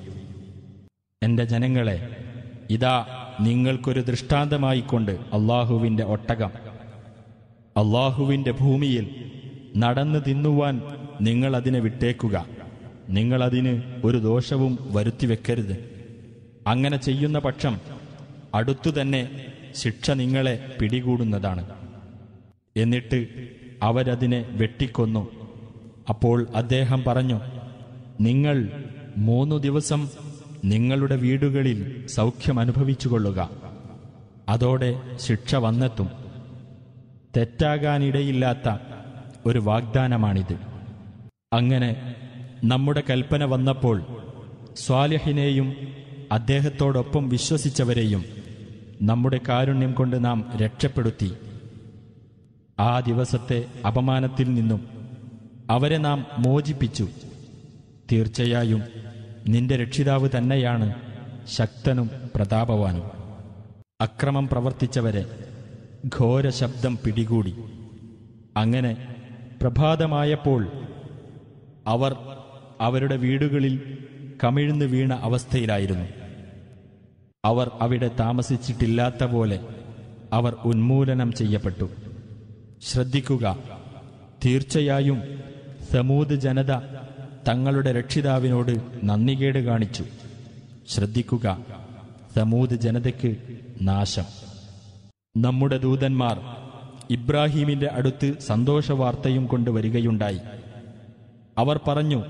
എന്റെ ജനങ്ങളെ ഇതാ നിങ്ങൾക്കൊരു ദൃഷ്ടാന്തമായിക്കൊണ്ട് അള്ളാഹുവിന്റെ ഒട്ടകം അള്ളാഹുവിന്റെ ഭൂമിയിൽ നടന്നു തിന്നുവാൻ നിങ്ങൾ അതിനെ വിട്ടേക്കുക നിങ്ങളതിന് ഒരു ദോഷവും വരുത്തിവെക്കരുത് അങ്ങനെ ചെയ്യുന്ന പക്ഷം അടുത്തു തന്നെ ശിക്ഷ നിങ്ങളെ പിടികൂടുന്നതാണ് എന്നിട്ട് അവരതിനെ വെട്ടിക്കൊന്നു അപ്പോൾ അദ്ദേഹം പറഞ്ഞു നിങ്ങൾ മൂന്നു ദിവസം നിങ്ങളുടെ വീടുകളിൽ സൗഖ്യം അനുഭവിച്ചുകൊള്ളുക അതോടെ ശിക്ഷ വന്നെത്തും തെറ്റാകാനിടയില്ലാത്ത ഒരു വാഗ്ദാനമാണിത് അങ്ങനെ നമ്മുടെ കൽപ്പന വന്നപ്പോൾ സ്വാലിഹിനെയും അദ്ദേഹത്തോടൊപ്പം വിശ്വസിച്ചവരെയും നമ്മുടെ കാരുണ്യം കൊണ്ട് നാം രക്ഷപ്പെടുത്തി ആ ദിവസത്തെ അപമാനത്തിൽ നിന്നും അവരെ നാം മോചിപ്പിച്ചു തീർച്ചയായും നിന്റെ രക്ഷിതാവ് തന്നെയാണ് ശക്തനും പ്രതാപവാനും അക്രമം പ്രവർത്തിച്ചവരെ ഘോര ശബ്ദം പിടികൂടി അങ്ങനെ പ്രഭാതമായപ്പോൾ അവർ അവരുടെ വീടുകളിൽ കമിഴ്ന്നു വീണ അവസ്ഥയിലായിരുന്നു അവർ അവിടെ താമസിച്ചിട്ടില്ലാത്ത പോലെ അവർ ഉന്മൂലനം ചെയ്യപ്പെട്ടു ശ്രദ്ധിക്കുക തീർച്ചയായും സമൂത് ജനത തങ്ങളുടെ രക്ഷിതാവിനോട് നന്ദികേട് കാണിച്ചു ശ്രദ്ധിക്കുക സമൂത് ജനതയ്ക്ക് നാശം നമ്മുടെ ദൂതന്മാർ ഇബ്രാഹീമിന്റെ അടുത്ത് സന്തോഷവാർത്തയും കൊണ്ടുവരികയുണ്ടായി അവർ പറഞ്ഞു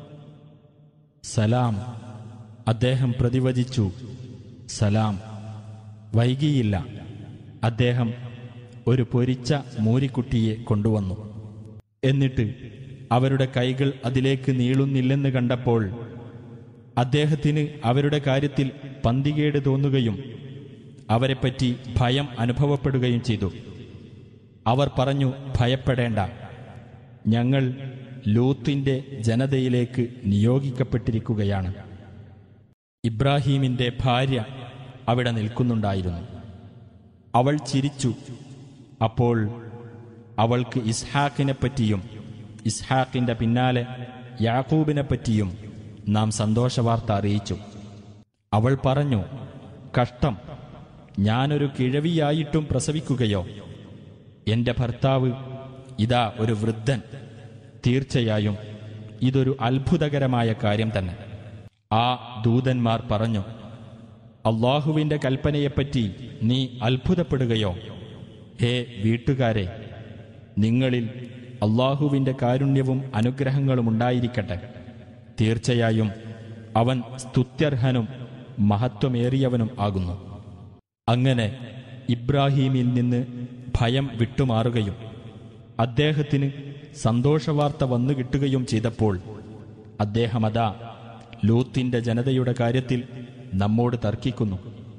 സലാം അദ്ദേഹം പ്രതിവചിച്ചു സലാം വൈകിയില്ല അദ്ദേഹം ഒരു പൊരിച്ച മൂരിക്കുട്ടിയെ കൊണ്ടുവന്നു എന്നിട്ട് അവരുടെ കൈകൾ അതിലേക്ക് നീളുന്നില്ലെന്ന് കണ്ടപ്പോൾ അദ്ദേഹത്തിന് അവരുടെ കാര്യത്തിൽ പന്തികേട് തോന്നുകയും അവരെപ്പറ്റി ഭയം അനുഭവപ്പെടുകയും ചെയ്തു അവർ പറഞ്ഞു ഭയപ്പെടേണ്ട ഞങ്ങൾ ലൂത്തിന്റെ ജനതയിലേക്ക് നിയോഗിക്കപ്പെട്ടിരിക്കുകയാണ് ഇബ്രാഹീമിന്റെ ഭാര്യ അവിടെ നിൽക്കുന്നുണ്ടായിരുന്നു അവൾ ചിരിച്ചു അപ്പോൾ അവൾക്ക് ഇസ്ഹാക്കിനെപ്പറ്റിയും ഇസ്ഹാക്കിന്റെ പിന്നാലെ യാക്കൂബിനെപ്പറ്റിയും നാം സന്തോഷവാർത്ത അറിയിച്ചു അവൾ പറഞ്ഞു കഷ്ടം ഞാനൊരു കിഴവിയായിട്ടും പ്രസവിക്കുകയോ എന്റെ ഭർത്താവ് ഇതാ ഒരു വൃദ്ധൻ തീർച്ചയായും ഇതൊരു അത്ഭുതകരമായ കാര്യം തന്നെ ആ ദൂതന്മാർ പറഞ്ഞു അള്ളാഹുവിന്റെ കൽപ്പനയെപ്പറ്റി നീ അത്ഭുതപ്പെടുകയോ ഹേ വീട്ടുകാരെ നിങ്ങളിൽ അള്ളാഹുവിന്റെ കാരുണ്യവും അനുഗ്രഹങ്ങളും ഉണ്ടായിരിക്കട്ടെ തീർച്ചയായും അവൻ സ്തുത്യർഹനും മഹത്വമേറിയവനും ആകുന്നു അങ്ങനെ ഇബ്രാഹീമിൽ നിന്ന് ഭയം വിട്ടുമാറുകയും അദ്ദേഹത്തിന് സന്തോഷവാർത്ത വന്നു കിട്ടുകയും ചെയ്തപ്പോൾ അദ്ദേഹമതാ ലൂത്തിന്റെ ജനതയുടെ കാര്യത്തിൽ നമ്മോട് തർക്കിക്കുന്നു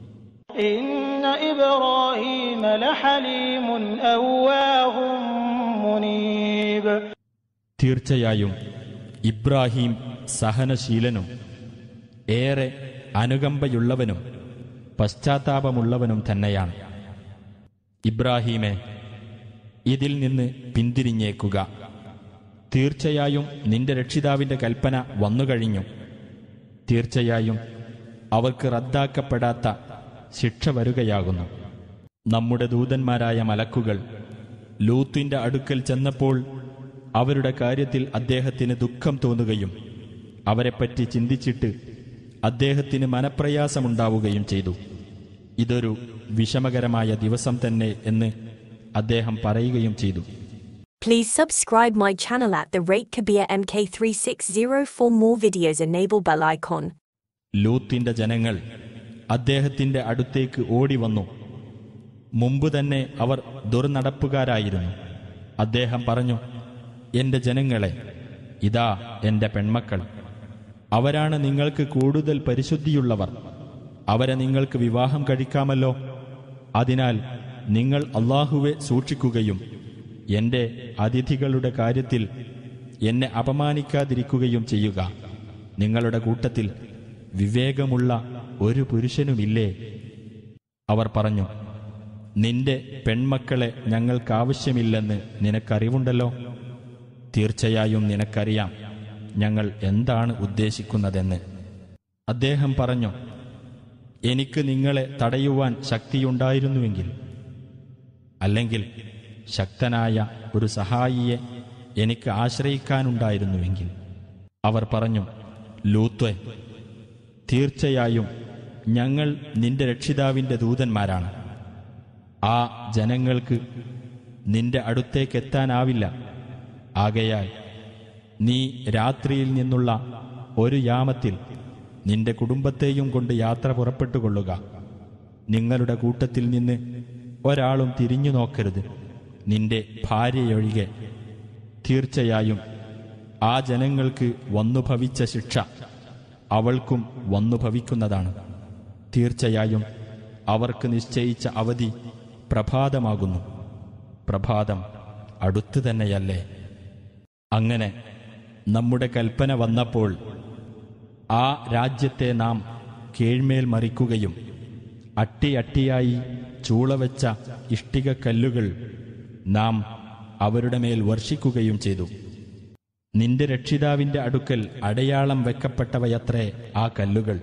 إن إبراهيم لحليم أواه منيب തീർച്ചയായും ഇബ്രാഹിം സഹനശീലനും ഏറെ അനുകമ്പയുള്ളവനും പശ്ചാത്താപമുള്ളവനും തന്നെയാണ് ഇബ്രാഹീമെ ഇതിൽ നിന്ന് പിന്തിരിഞ്ഞേക്കുക തീർച്ചയായും നിന്റെ രക്ഷിതാവിന്റെ കൽപ്പന വന്നുകഴിഞ്ഞു തീർച്ചയായും അവർക്ക് റദ്ദാക്കപ്പെടാത്ത ശിക്ഷ വരികയാകുന്നു നമ്മുടെ ദൂതന്മാരായ മലക്കുകൾ ലൂത്തിന്റെ അടുക്കൽ ചെന്നപ്പോൾ അവരുടെ കാര്യത്തിൽ അദ്ദേഹത്തിന് ദുഃഖം തോന്നുകയും അവരെപ്പറ്റി ചിന്തിച്ചിട്ട് അദ്ദേഹത്തിന് മനപ്രയാസമുണ്ടാവുകയും ചെയ്തു ഇതൊരു വിഷമകരമായ ദിവസം തന്നെ എന്ന് അദ്ദേഹം പറയുകയും ചെയ്തു Please subscribe my channel at the rate Kabir MK360 for more videos. Enable bell icon. ലൂത്തിന്റെ ജനങ്ങൾ അദ്ദേഹത്തിന്റെ അടുത്തേക്ക് ഓടി വന്നു മുമ്പ് തന്നെ അവർ ദുർനടപ്പുകാരായിരുന്നു അദ്ദേഹം പറഞ്ഞു എന്റെ ജനങ്ങളെ ഇതാ എന്റെ പെൺമക്കൾ അവരാണ് നിങ്ങൾക്ക് കൂടുതൽ പരിശുദ്ധിയുള്ളവർ അവരെ നിങ്ങൾക്ക് വിവാഹം കഴിക്കാമല്ലോ അതിനാൽ നിങ്ങൾ അള്ളാഹുവെ സൂക്ഷിക്കുകയും എന്റെ അതിഥികളുടെ കാര്യത്തിൽ എന്നെ അപമാനിക്കാതിരിക്കുകയും ചെയ്യുക നിങ്ങളുടെ കൂട്ടത്തിൽ വിവേകമുള്ള ഒരു പുരുഷനുമില്ലേ അവർ പറഞ്ഞു നിന്റെ പെൺമക്കളെ ഞങ്ങൾക്കാവശ്യമില്ലെന്ന് നിനക്കറിവുണ്ടല്ലോ തീർച്ചയായും നിനക്കറിയാം ഞങ്ങൾ എന്താണ് ഉദ്ദേശിക്കുന്നതെന്ന് അദ്ദേഹം പറഞ്ഞു എനിക്ക് നിങ്ങളെ തടയുവാൻ ശക്തിയുണ്ടായിരുന്നുവെങ്കിൽ അല്ലെങ്കിൽ ശക്തനായ ഒരു സഹായിയെ എനിക്ക് ആശ്രയിക്കാനുണ്ടായിരുന്നുവെങ്കിൽ അവർ പറഞ്ഞു ലൂത്വെ തീർച്ചയായും ഞങ്ങൾ നിന്റെ രക്ഷിതാവിന്റെ ദൂതന്മാരാണ് ആ ജനങ്ങൾക്ക് നിന്റെ അടുത്തേക്കെത്താനാവില്ല ആകയാൽ നീ രാത്രിയിൽ നിന്നുള്ള ഒരു യാമത്തിൽ നിന്റെ കുടുംബത്തെയും കൊണ്ട് യാത്ര പുറപ്പെട്ടുകൊള്ളുക നിങ്ങളുടെ കൂട്ടത്തിൽ നിന്ന് ഒരാളും തിരിഞ്ഞു നോക്കരുത് നിന്റെ ഭാര്യയൊഴികെ തീർച്ചയായും ആ ജനങ്ങൾക്ക് വന്നു ഭവിച്ച ശിക്ഷ അവൾക്കും വന്നു ഭവിക്കുന്നതാണ് തീർച്ചയായും അവർക്ക് നിശ്ചയിച്ച അവധി പ്രഭാതമാകുന്നു പ്രഭാതം അടുത്തു തന്നെയല്ലേ അങ്ങനെ നമ്മുടെ കൽപ്പന വന്നപ്പോൾ ആ രാജ്യത്തെ നാം കീഴ്മേൽ മറിക്കുകയും അട്ടി അട്ടിയായി ചൂളവെച്ച ഇഷ്ടികക്കല്ലുകൾ നാം അവരുടെ മേൽ വർഷിക്കുകയും ചെയ്തു നിന്റെ രക്ഷിതാവിന്റെ അടുക്കൽ അടയാളം വെക്കപ്പെട്ടവയത്രേ ആ കല്ലുകൾ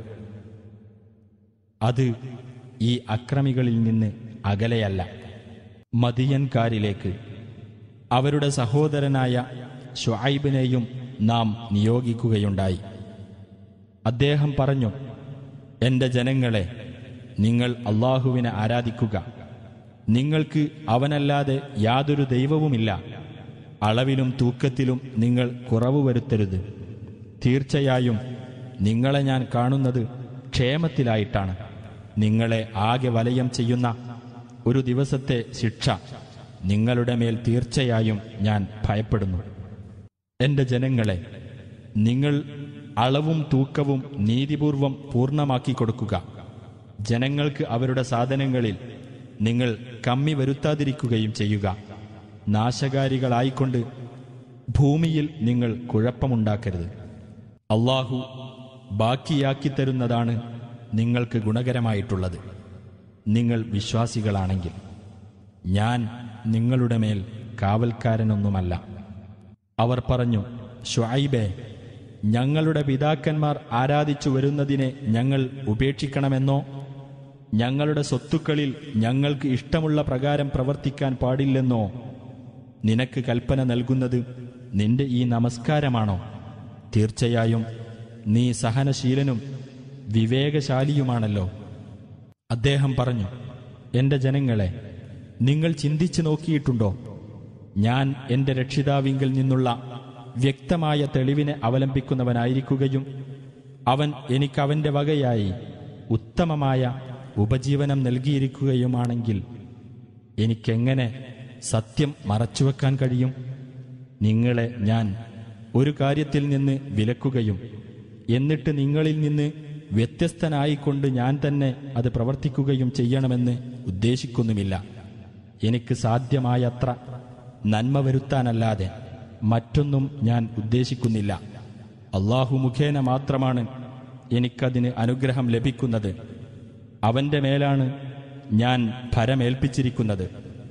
അത് ഈ അക്രമികളിൽ നിന്ന് അകലെയല്ല മദിയൻകാരിലേക്ക് അവരുടെ സഹോദരനായ ഷുഐബിനെയും നാം നിയോഗിക്കുകയുണ്ടായി അദ്ദേഹം പറഞ്ഞു എന്റെ ജനങ്ങളെ നിങ്ങൾ അള്ളാഹുവിനെ ആരാധിക്കുക നിങ്ങൾക്ക് അവനല്ലാതെ യാതൊരു ദൈവവുമില്ല അളവിലും തൂക്കത്തിലും നിങ്ങൾ കുറവ് വരുത്തരുത് തീർച്ചയായും നിങ്ങളെ ഞാൻ കാണുന്നത് ക്ഷേമത്തിലായിട്ടാണ് നിങ്ങളെ ആകെ വലയം ചെയ്യുന്ന ഒരു ദിവസത്തെ ശിക്ഷ നിങ്ങളുടെ മേൽ തീർച്ചയായും ഞാൻ ഭയപ്പെടുന്നു എന്റെ ജനങ്ങളെ നിങ്ങൾ അളവും തൂക്കവും നീതിപൂർവം പൂർണ്ണമാക്കി കൊടുക്കുക ജനങ്ങൾക്ക് അവരുടെ സാധനങ്ങളിൽ നിങ്ങൾ കമ്മി വരുത്താതിരിക്കുകയും ചെയ്യുക നാശകാരികളായിക്കൊണ്ട് ഭൂമിയിൽ നിങ്ങൾ കുഴപ്പമുണ്ടാക്കരുത് അള്ളാഹു ബാക്കിയാക്കി തരുന്നതാണ് നിങ്ങൾക്ക് ഗുണകരമായിട്ടുള്ളത് നിങ്ങൾ വിശ്വാസികളാണെങ്കിൽ ഞാൻ നിങ്ങളുടെ മേൽ കാവൽക്കാരനൊന്നുമല്ല അവർ പറഞ്ഞു ഷുഐബെ ഞങ്ങളുടെ പിതാക്കന്മാർ ആരാധിച്ചു വരുന്നതിനെ ഞങ്ങൾ ഉപേക്ഷിക്കണമെന്നോ ഞങ്ങളുടെ സ്വത്തുക്കളിൽ ഞങ്ങൾക്ക് ഇഷ്ടമുള്ള പ്രകാരം പ്രവർത്തിക്കാൻ പാടില്ലെന്നോ നിനക്ക് കൽപ്പന നൽകുന്നത് നിന്റെ ഈ നമസ്കാരമാണോ തീർച്ചയായും നീ സഹനശീലനും വിവേകശാലിയുമാണല്ലോ അദ്ദേഹം പറഞ്ഞു എന്റെ ജനങ്ങളെ നിങ്ങൾ ചിന്തിച്ചു നോക്കിയിട്ടുണ്ടോ ഞാൻ എന്റെ രക്ഷിതാവിങ്കിൽ നിന്നുള്ള വ്യക്തമായ തെളിവിനെ അവലംബിക്കുന്നവനായിരിക്കുകയും അവൻ എനിക്ക് അവന്റെ വകയായി ഉത്തമമായ ഉപജീവനം നൽകിയിരിക്കുകയുമാണെങ്കിൽ എനിക്കെങ്ങനെ സത്യം മറച്ചുവെക്കാൻ കഴിയും നിങ്ങളെ ഞാൻ ഒരു കാര്യത്തിൽ നിന്ന് വിലക്കുകയും എന്നിട്ട് നിങ്ങളിൽ നിന്ന് വ്യത്യസ്തനായിക്കൊണ്ട് ഞാൻ തന്നെ അത് പ്രവർത്തിക്കുകയും ചെയ്യണമെന്ന് ഉദ്ദേശിക്കുന്നുമില്ല എനിക്ക് സാധ്യമായത്ര നന്മ വരുത്താനല്ലാതെ മറ്റൊന്നും ഞാൻ ഉദ്ദേശിക്കുന്നില്ല അള്ളാഹു മുഖേന മാത്രമാണ് എനിക്കതിന് അനുഗ്രഹം ലഭിക്കുന്നത് അവന്റെ മേലാണ് ഞാൻ ഭരമേൽപ്പിച്ചിരിക്കുന്നത്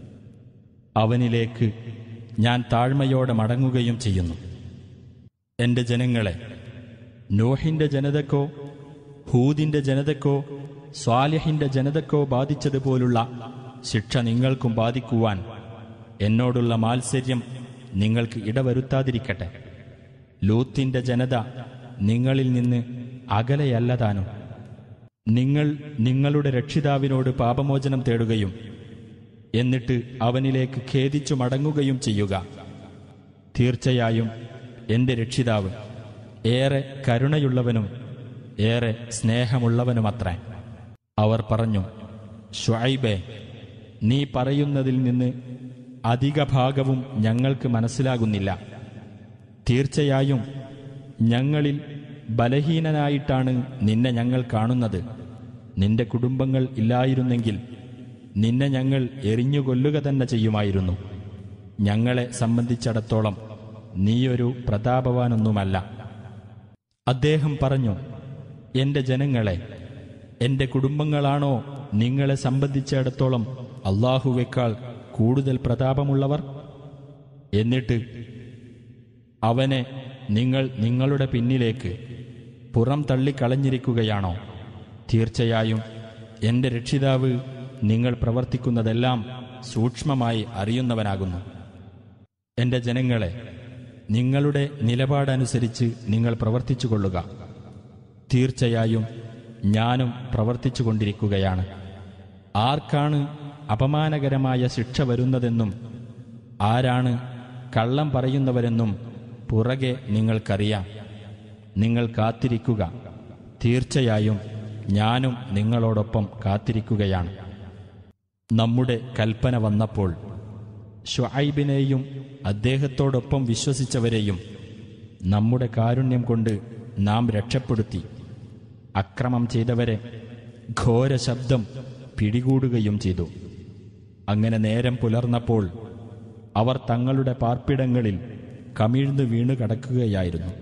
അവനിലേക്ക് ഞാൻ താഴ്മയോടെ മടങ്ങുകയും ചെയ്യുന്നു എന്റെ ജനങ്ങളെ നോഹിന്റെ ജനതക്കോ ഹൂദിന്റെ ജനതക്കോ സ്വാലിഹിന്റെ ജനതക്കോ ബാധിച്ചതുപോലുള്ള ശിക്ഷ നിങ്ങൾക്കും ബാധിക്കുവാൻ എന്നോടുള്ള മാത്സര്യം നിങ്ങൾക്ക് ഇടവരുത്താതിരിക്കട്ടെ ലൂത്തിന്റെ ജനത നിങ്ങളിൽ നിന്ന് അകലെയല്ലതാനും നിങ്ങൾ നിങ്ങളുടെ രക്ഷിതാവിനോട് പാപമോചനം തേടുകയും എന്നിട്ട് അവനിലേക്ക് ഖേദിച്ചു മടങ്ങുകയും ചെയ്യുക തീർച്ചയായും എന്റെ രക്ഷിതാവ് ഏറെ കരുണയുള്ളവനും ഏറെ സ്നേഹമുള്ളവനുമത്രേ അവർ പറഞ്ഞു ഷുഐബെ നീ പറയുന്നതിൽ നിന്ന് അധിക ഭാഗവും ഞങ്ങൾക്ക് മനസ്സിലാകുന്നില്ല തീർച്ചയായും ഞങ്ങളിൽ ബലഹീനനായിട്ടാണ് നിന്നെ ഞങ്ങൾ കാണുന്നത് നിന്റെ കുടുംബങ്ങൾ ഇല്ലായിരുന്നെങ്കിൽ നിന്നെ ഞങ്ങൾ എറിഞ്ഞുകൊല്ലുക തന്നെ ചെയ്യുമായിരുന്നു ഞങ്ങളെ സംബന്ധിച്ചിടത്തോളം നീയൊരു പ്രതാപവാനൊന്നുമല്ല അദ്ദേഹം പറഞ്ഞു എന്റെ ജനങ്ങളെ എന്റെ കുടുംബങ്ങളാണോ നിങ്ങളെ സംബന്ധിച്ചിടത്തോളം അള്ളാഹുവേക്കാൾ കൂടുതൽ പ്രതാപമുള്ളവർ എന്നിട്ട് അവനെ നിങ്ങൾ നിങ്ങളുടെ പിന്നിലേക്ക് പുറം തള്ളിക്കളഞ്ഞിരിക്കുകയാണോ തീർച്ചയായും എന്റെ രക്ഷിതാവ് നിങ്ങൾ പ്രവർത്തിക്കുന്നതെല്ലാം സൂക്ഷ്മമായി അറിയുന്നവനാകുന്നു എന്റെ ജനങ്ങളെ നിങ്ങളുടെ നിലപാടനുസരിച്ച് നിങ്ങൾ പ്രവർത്തിച്ചു കൊള്ളുക തീർച്ചയായും ഞാനും പ്രവർത്തിച്ചു കൊണ്ടിരിക്കുകയാണ് ആർക്കാണ് അപമാനകരമായ ശിക്ഷ വരുന്നതെന്നും ആരാണ് കള്ളം പറയുന്നവരെന്നും പുറകെ നിങ്ങൾക്കറിയാം നിങ്ങൾ കാത്തിരിക്കുക തീർച്ചയായും ഞാനും നിങ്ങളോടൊപ്പം കാത്തിരിക്കുകയാണ് നമ്മുടെ കൽപ്പന വന്നപ്പോൾ ഷുഐബിനെയും അദ്ദേഹത്തോടൊപ്പം വിശ്വസിച്ചവരെയും നമ്മുടെ കാരുണ്യം കൊണ്ട് നാം രക്ഷപ്പെടുത്തി അക്രമം ചെയ്തവരെ ഘോര ശബ്ദം പിടികൂടുകയും ചെയ്തു അങ്ങനെ നേരം പുലർന്നപ്പോൾ അവർ തങ്ങളുടെ പാർപ്പിടങ്ങളിൽ കമിഴ്ന്നു വീണു കടക്കുകയായിരുന്നു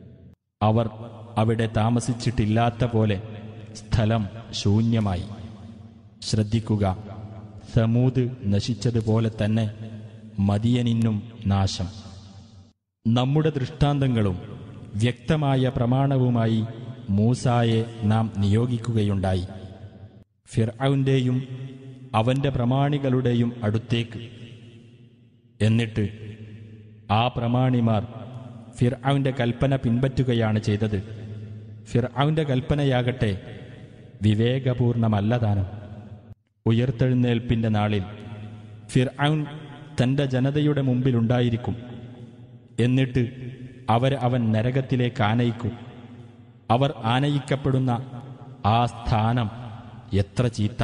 അവർ അവിടെ താമസിച്ചിട്ടില്ലാത്ത പോലെ സ്ഥലം ശൂന്യമായി ശ്രദ്ധിക്കുക സമൂത് നശിച്ചതുപോലെ തന്നെ മദിയനിന്നും നാശം നമ്മുടെ ദൃഷ്ടാന്തങ്ങളും വ്യക്തമായ പ്രമാണവുമായി മൂസായെ നാം നിയോഗിക്കുകയുണ്ടായി ഫിർഔന്റെയും അവന്റെ പ്രമാണികളുടെയും അടുത്തേക്ക് എന്നിട്ട് ആ പ്രമാണിമാർ ഫിർഔന്റെ കൽപ്പന പിൻപറ്റുകയാണ് ചെയ്തത് ഫിർഔന്റെ കൽപ്പനയാകട്ടെ വിവേകപൂർണമല്ലതാനും ഉയർത്തെഴുന്നേൽപ്പിന്റെ നാളിൽ ഫിർഔൻ തന്റെ ജനതയുടെ മുമ്പിലുണ്ടായിരിക്കും എന്നിട്ട് അവർ അവൻ നരകത്തിലേക്ക് ആനയിക്കും അവർ ആനയിക്കപ്പെടുന്ന ആ സ്ഥാനം എത്ര ചീത്ത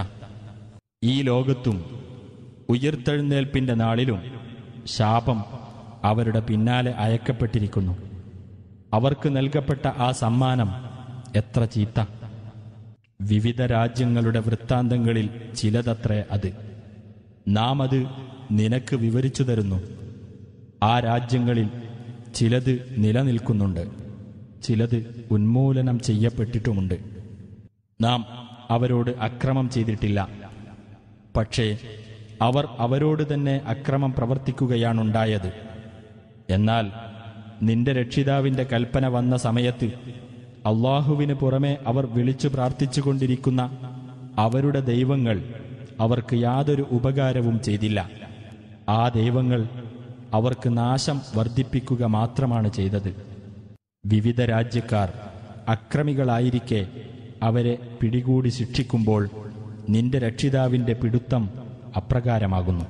ഈ ലോകത്തും ഉയർത്തെഴുന്നേൽപ്പിന്റെ നാളിലും ശാപം അവരുടെ പിന്നാലെ അയക്കപ്പെട്ടിരിക്കുന്നു അവർക്ക് നൽകപ്പെട്ട ആ സമ്മാനം എത്ര ചീത്ത വിവിധ രാജ്യങ്ങളുടെ വൃത്താന്തങ്ങളിൽ ചിലതത്രേ അത് നാം അത് നിനക്ക് വിവരിച്ചു തരുന്നു ആ രാജ്യങ്ങളിൽ ചിലത് നിലനിൽക്കുന്നുണ്ട് ചിലത് ഉന്മൂലനം ചെയ്യപ്പെട്ടിട്ടുമുണ്ട് നാം അവരോട് അക്രമം ചെയ്തിട്ടില്ല പക്ഷേ അവർ അവരോട് തന്നെ അക്രമം പ്രവർത്തിക്കുകയാണുണ്ടായത് എന്നാൽ നിന്റെ രക്ഷിതാവിന്റെ കൽപ്പന വന്ന സമയത്ത് അള്ളാഹുവിന് പുറമെ അവർ വിളിച്ചു പ്രാർത്ഥിച്ചുകൊണ്ടിരിക്കുന്ന അവരുടെ ദൈവങ്ങൾ അവർക്ക് യാതൊരു ഉപകാരവും ചെയ്തില്ല ആ ദൈവങ്ങൾ അവർക്ക് നാശം വർദ്ധിപ്പിക്കുക മാത്രമാണ് ചെയ്തത് വിവിധ രാജ്യക്കാർ അക്രമികളായിരിക്കെ അവരെ പിടികൂടി ശിക്ഷിക്കുമ്പോൾ നിന്റെ രക്ഷിതാവിന്റെ പിടുത്തം അപ്രകാരമാകുന്നു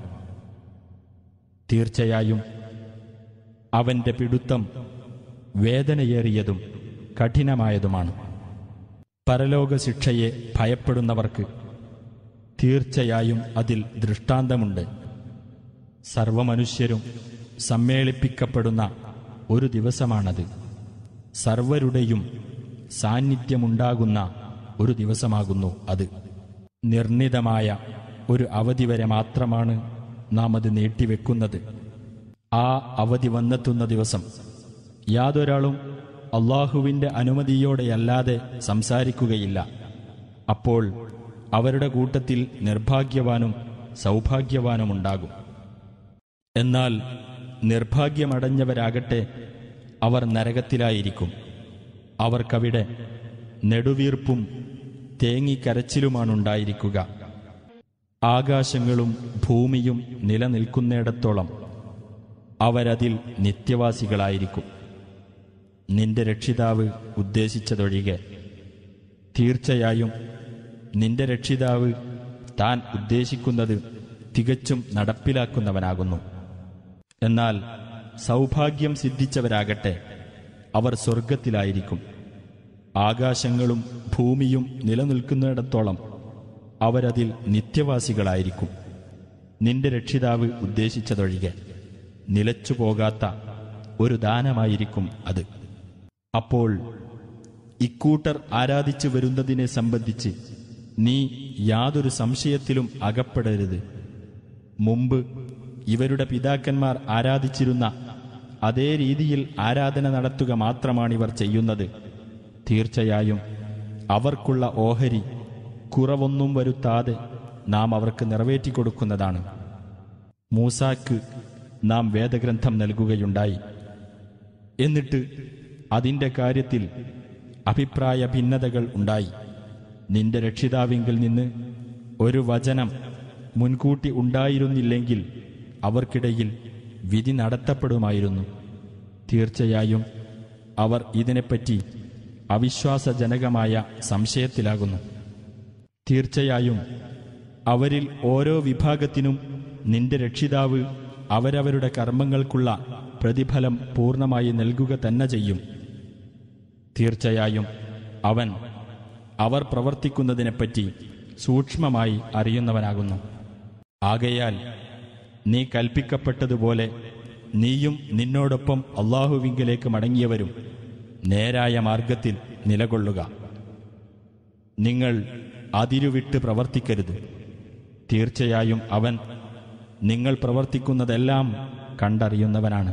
തീർച്ചയായും അവന്റെ പിടുത്തം വേദനയേറിയതും കഠിനമായതുമാണ് പരലോക ശിക്ഷയെ ഭയപ്പെടുന്നവർക്ക് തീർച്ചയായും അതിൽ ദൃഷ്ടാന്തമുണ്ട് സർവമനുഷ്യരും സമ്മേളിപ്പിക്കപ്പെടുന്ന ഒരു ദിവസമാണത് സർവരുടെയും സാന്നിധ്യമുണ്ടാകുന്ന ഒരു ദിവസമാകുന്നു അത് നിർണിതമായ ഒരു അവധി വരെ മാത്രമാണ് നാം അത് നീട്ടിവെക്കുന്നത് ആ അവധി വന്നെത്തുന്ന ദിവസം യാതൊരാളും അള്ളാഹുവിൻ്റെ അനുമതിയോടെയല്ലാതെ സംസാരിക്കുകയില്ല അപ്പോൾ അവരുടെ കൂട്ടത്തിൽ നിർഭാഗ്യവാനും സൗഭാഗ്യവാനുമുണ്ടാകും എന്നാൽ നിർഭാഗ്യമടഞ്ഞവരാകട്ടെ അവർ നരകത്തിലായിരിക്കും അവർക്കവിടെ നെടുവീർപ്പും തേങ്ങിക്കരച്ചിലുമാണുണ്ടായിരിക്കുക ആകാശങ്ങളും ഭൂമിയും നിലനിൽക്കുന്നിടത്തോളം അവരതിൽ നിത്യവാസികളായിരിക്കും നിന്റെ രക്ഷിതാവ് ഉദ്ദേശിച്ചതൊഴികെ തീർച്ചയായും നിന്റെ രക്ഷിതാവ് താൻ ഉദ്ദേശിക്കുന്നത് തികച്ചും നടപ്പിലാക്കുന്നവനാകുന്നു എന്നാൽ സൗഭാഗ്യം സിദ്ധിച്ചവരാകട്ടെ അവർ സ്വർഗത്തിലായിരിക്കും ആകാശങ്ങളും ഭൂമിയും നിലനിൽക്കുന്നിടത്തോളം അവരതിൽ നിത്യവാസികളായിരിക്കും നിന്റെ രക്ഷിതാവ് ഉദ്ദേശിച്ചതൊഴികെ നിലച്ചുപോകാത്ത ഒരു ദാനമായിരിക്കും അത് അപ്പോൾ ഇക്കൂട്ടർ ആരാധിച്ചു വരുന്നതിനെ സംബന്ധിച്ച് നീ യാതൊരു സംശയത്തിലും അകപ്പെടരുത് മുമ്പ് ഇവരുടെ പിതാക്കന്മാർ ആരാധിച്ചിരുന്ന അതേ രീതിയിൽ ആരാധന നടത്തുക മാത്രമാണിവർ ചെയ്യുന്നത് തീർച്ചയായും അവർക്കുള്ള ഓഹരി കുറവൊന്നും വരുത്താതെ നാം അവർക്ക് നിറവേറ്റിക്കൊടുക്കുന്നതാണ് മൂസാക്ക് നാം വേദഗ്രന്ഥം നൽകുകയുണ്ടായി എന്നിട്ട് അതിൻ്റെ കാര്യത്തിൽ അഭിപ്രായ ഭിന്നതകൾ ഉണ്ടായി നിന്റെ രക്ഷിതാവിങ്കിൽ നിന്ന് ഒരു വചനം മുൻകൂട്ടി ഉണ്ടായിരുന്നില്ലെങ്കിൽ അവർക്കിടയിൽ വിധി നടത്തപ്പെടുമായിരുന്നു തീർച്ചയായും അവർ ഇതിനെപ്പറ്റി അവിശ്വാസജനകമായ സംശയത്തിലാകുന്നു തീർച്ചയായും അവരിൽ ഓരോ വിഭാഗത്തിനും നിന്റെ രക്ഷിതാവ് അവരവരുടെ കർമ്മങ്ങൾക്കുള്ള പ്രതിഫലം പൂർണ്ണമായി നൽകുക തന്നെ ചെയ്യും തീർച്ചയായും അവൻ അവർ പ്രവർത്തിക്കുന്നതിനെപ്പറ്റി സൂക്ഷ്മമായി അറിയുന്നവനാകുന്നു ആകയാൽ നീ കൽപ്പിക്കപ്പെട്ടതുപോലെ നീയും നിന്നോടൊപ്പം അള്ളാഹുവിങ്കിലേക്ക് മടങ്ങിയവരും നേരായ മാർഗത്തിൽ നിലകൊള്ളുക നിങ്ങൾ അതിരുവിട്ട് പ്രവർത്തിക്കരുത് തീർച്ചയായും അവൻ നിങ്ങൾ പ്രവർത്തിക്കുന്നതെല്ലാം കണ്ടറിയുന്നവനാണ്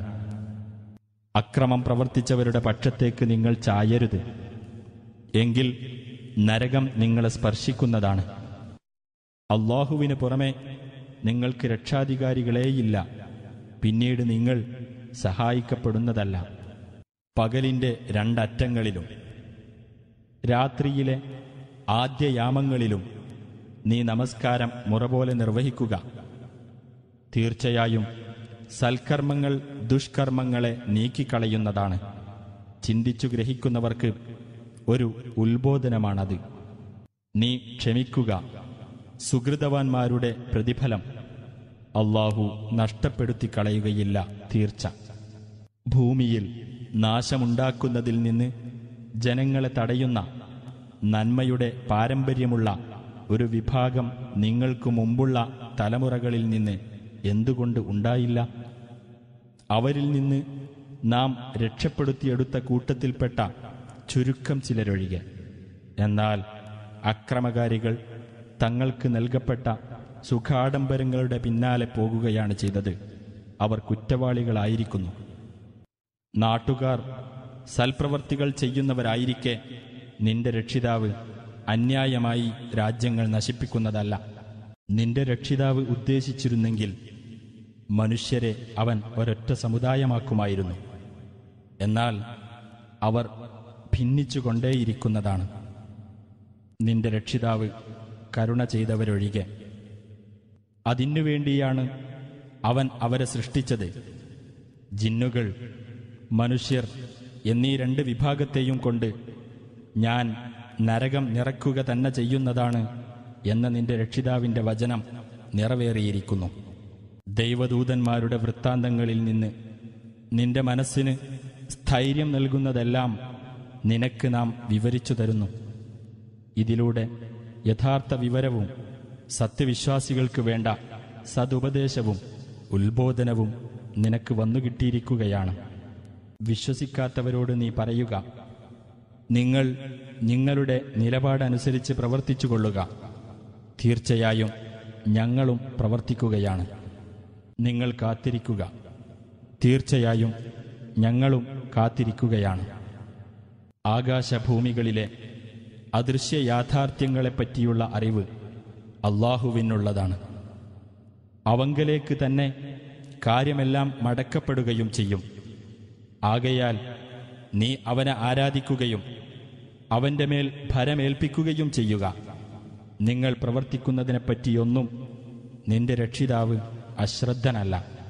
അക്രമം പ്രവർത്തിച്ചവരുടെ പക്ഷത്തേക്ക് നിങ്ങൾ ചായരുത് എങ്കിൽ നരകം നിങ്ങളെ സ്പർശിക്കുന്നതാണ് അള്ളാഹുവിന് പുറമെ നിങ്ങൾക്ക് രക്ഷാധികാരികളേയില്ല പിന്നീട് നിങ്ങൾ സഹായിക്കപ്പെടുന്നതല്ല പകലിൻ്റെ രണ്ടറ്റങ്ങളിലും രാത്രിയിലെ ആദ്യയാമങ്ങളിലും നീ നമസ്കാരം മുറ പോലെ നിർവഹിക്കുക തീർച്ചയായും സൽക്കർമ്മങ്ങൾ ദുഷ്കർമ്മങ്ങളെ നീക്കിക്കളയുന്നതാണ് ചിന്തിച്ചു ഗ്രഹിക്കുന്നവർക്ക് ഒരു ഉത്ബോധനമാണത് നീ ക്ഷമിക്കുക സുഹൃതവാന്മാരുടെ പ്രതിഫലം അള്ളാഹു നഷ്ടപ്പെടുത്തി കളയുകയില്ല തീർച്ച ഭൂമിയിൽ നാശമുണ്ടാക്കുന്നതിൽ നിന്ന് ജനങ്ങളെ തടയുന്ന നന്മയുടെ പാരമ്പര്യമുള്ള ഒരു വിഭാഗം നിങ്ങൾക്ക് മുമ്പുള്ള തലമുറകളിൽ നിന്ന് എന്തുകൊണ്ട് ഉണ്ടായില്ല അവരിൽ നിന്ന് നാം രക്ഷപ്പെടുത്തിയെടുത്ത കൂട്ടത്തിൽപ്പെട്ട ചുരുക്കം ചിലരൊഴികെ എന്നാൽ അക്രമകാരികൾ തങ്ങൾക്ക് നൽകപ്പെട്ട സുഖാഡംബരങ്ങളുടെ പിന്നാലെ പോകുകയാണ് ചെയ്തത് അവർ കുറ്റവാളികളായിരിക്കുന്നു നാട്ടുകാർ സൽപ്രവർത്തികൾ ചെയ്യുന്നവരായിരിക്കെ നിന്റെ രക്ഷിതാവ് അന്യായമായി രാജ്യങ്ങൾ നശിപ്പിക്കുന്നതല്ല നിന്റെ രക്ഷിതാവ് ഉദ്ദേശിച്ചിരുന്നെങ്കിൽ മനുഷ്യരെ അവൻ ഒരൊറ്റ സമുദായമാക്കുമായിരുന്നു എന്നാൽ അവർ ഭിന്നിച്ചുകൊണ്ടേയിരിക്കുന്നതാണ് നിന്റെ രക്ഷിതാവ് കരുണ ചെയ്തവരൊഴികെ അതിനുവേണ്ടിയാണ് അവൻ അവരെ സൃഷ്ടിച്ചത് ജിന്നുകൾ മനുഷ്യർ എന്നീ രണ്ട് വിഭാഗത്തെയും കൊണ്ട് ഞാൻ നരകം നിറക്കുക തന്നെ ചെയ്യുന്നതാണ് എന്ന നിന്റെ രക്ഷിതാവിന്റെ വചനം നിറവേറിയിരിക്കുന്നു ദൈവദൂതന്മാരുടെ വൃത്താന്തങ്ങളിൽ നിന്ന് നിന്റെ മനസ്സിന് സ്ഥൈര്യം നൽകുന്നതെല്ലാം നിനക്ക് നാം വിവരിച്ചു തരുന്നു ഇതിലൂടെ യഥാർത്ഥ വിവരവും സത്യവിശ്വാസികൾക്ക് വേണ്ട സതുപദേശവും ഉത്ബോധനവും നിനക്ക് വന്നുകിട്ടിയിരിക്കുകയാണ് വിശ്വസിക്കാത്തവരോട് നീ പറയുക നിങ്ങൾ നിങ്ങളുടെ നിലപാടനുസരിച്ച് പ്രവർത്തിച്ചു കൊള്ളുക തീർച്ചയായും ഞങ്ങളും പ്രവർത്തിക്കുകയാണ് നിങ്ങൾ കാത്തിരിക്കുക തീർച്ചയായും ഞങ്ങളും കാത്തിരിക്കുകയാണ് ആകാശഭൂമികളിലെ അദൃശ്യ യാഥാർത്ഥ്യങ്ങളെപ്പറ്റിയുള്ള അറിവ് അള്ളാഹുവിനുള്ളതാണ് അവങ്കലേക്ക് തന്നെ കാര്യമെല്ലാം മടക്കപ്പെടുകയും ചെയ്യും ആകയാൽ നീ അവനെ ആരാധിക്കുകയും അവന്റെ മേൽ ഭരമേൽപ്പിക്കുകയും ചെയ്യുക നിങ്ങൾ പ്രവർത്തിക്കുന്നതിനെപ്പറ്റിയൊന്നും നിന്റെ രക്ഷിതാവ് അശ്രദ്ധനല്ല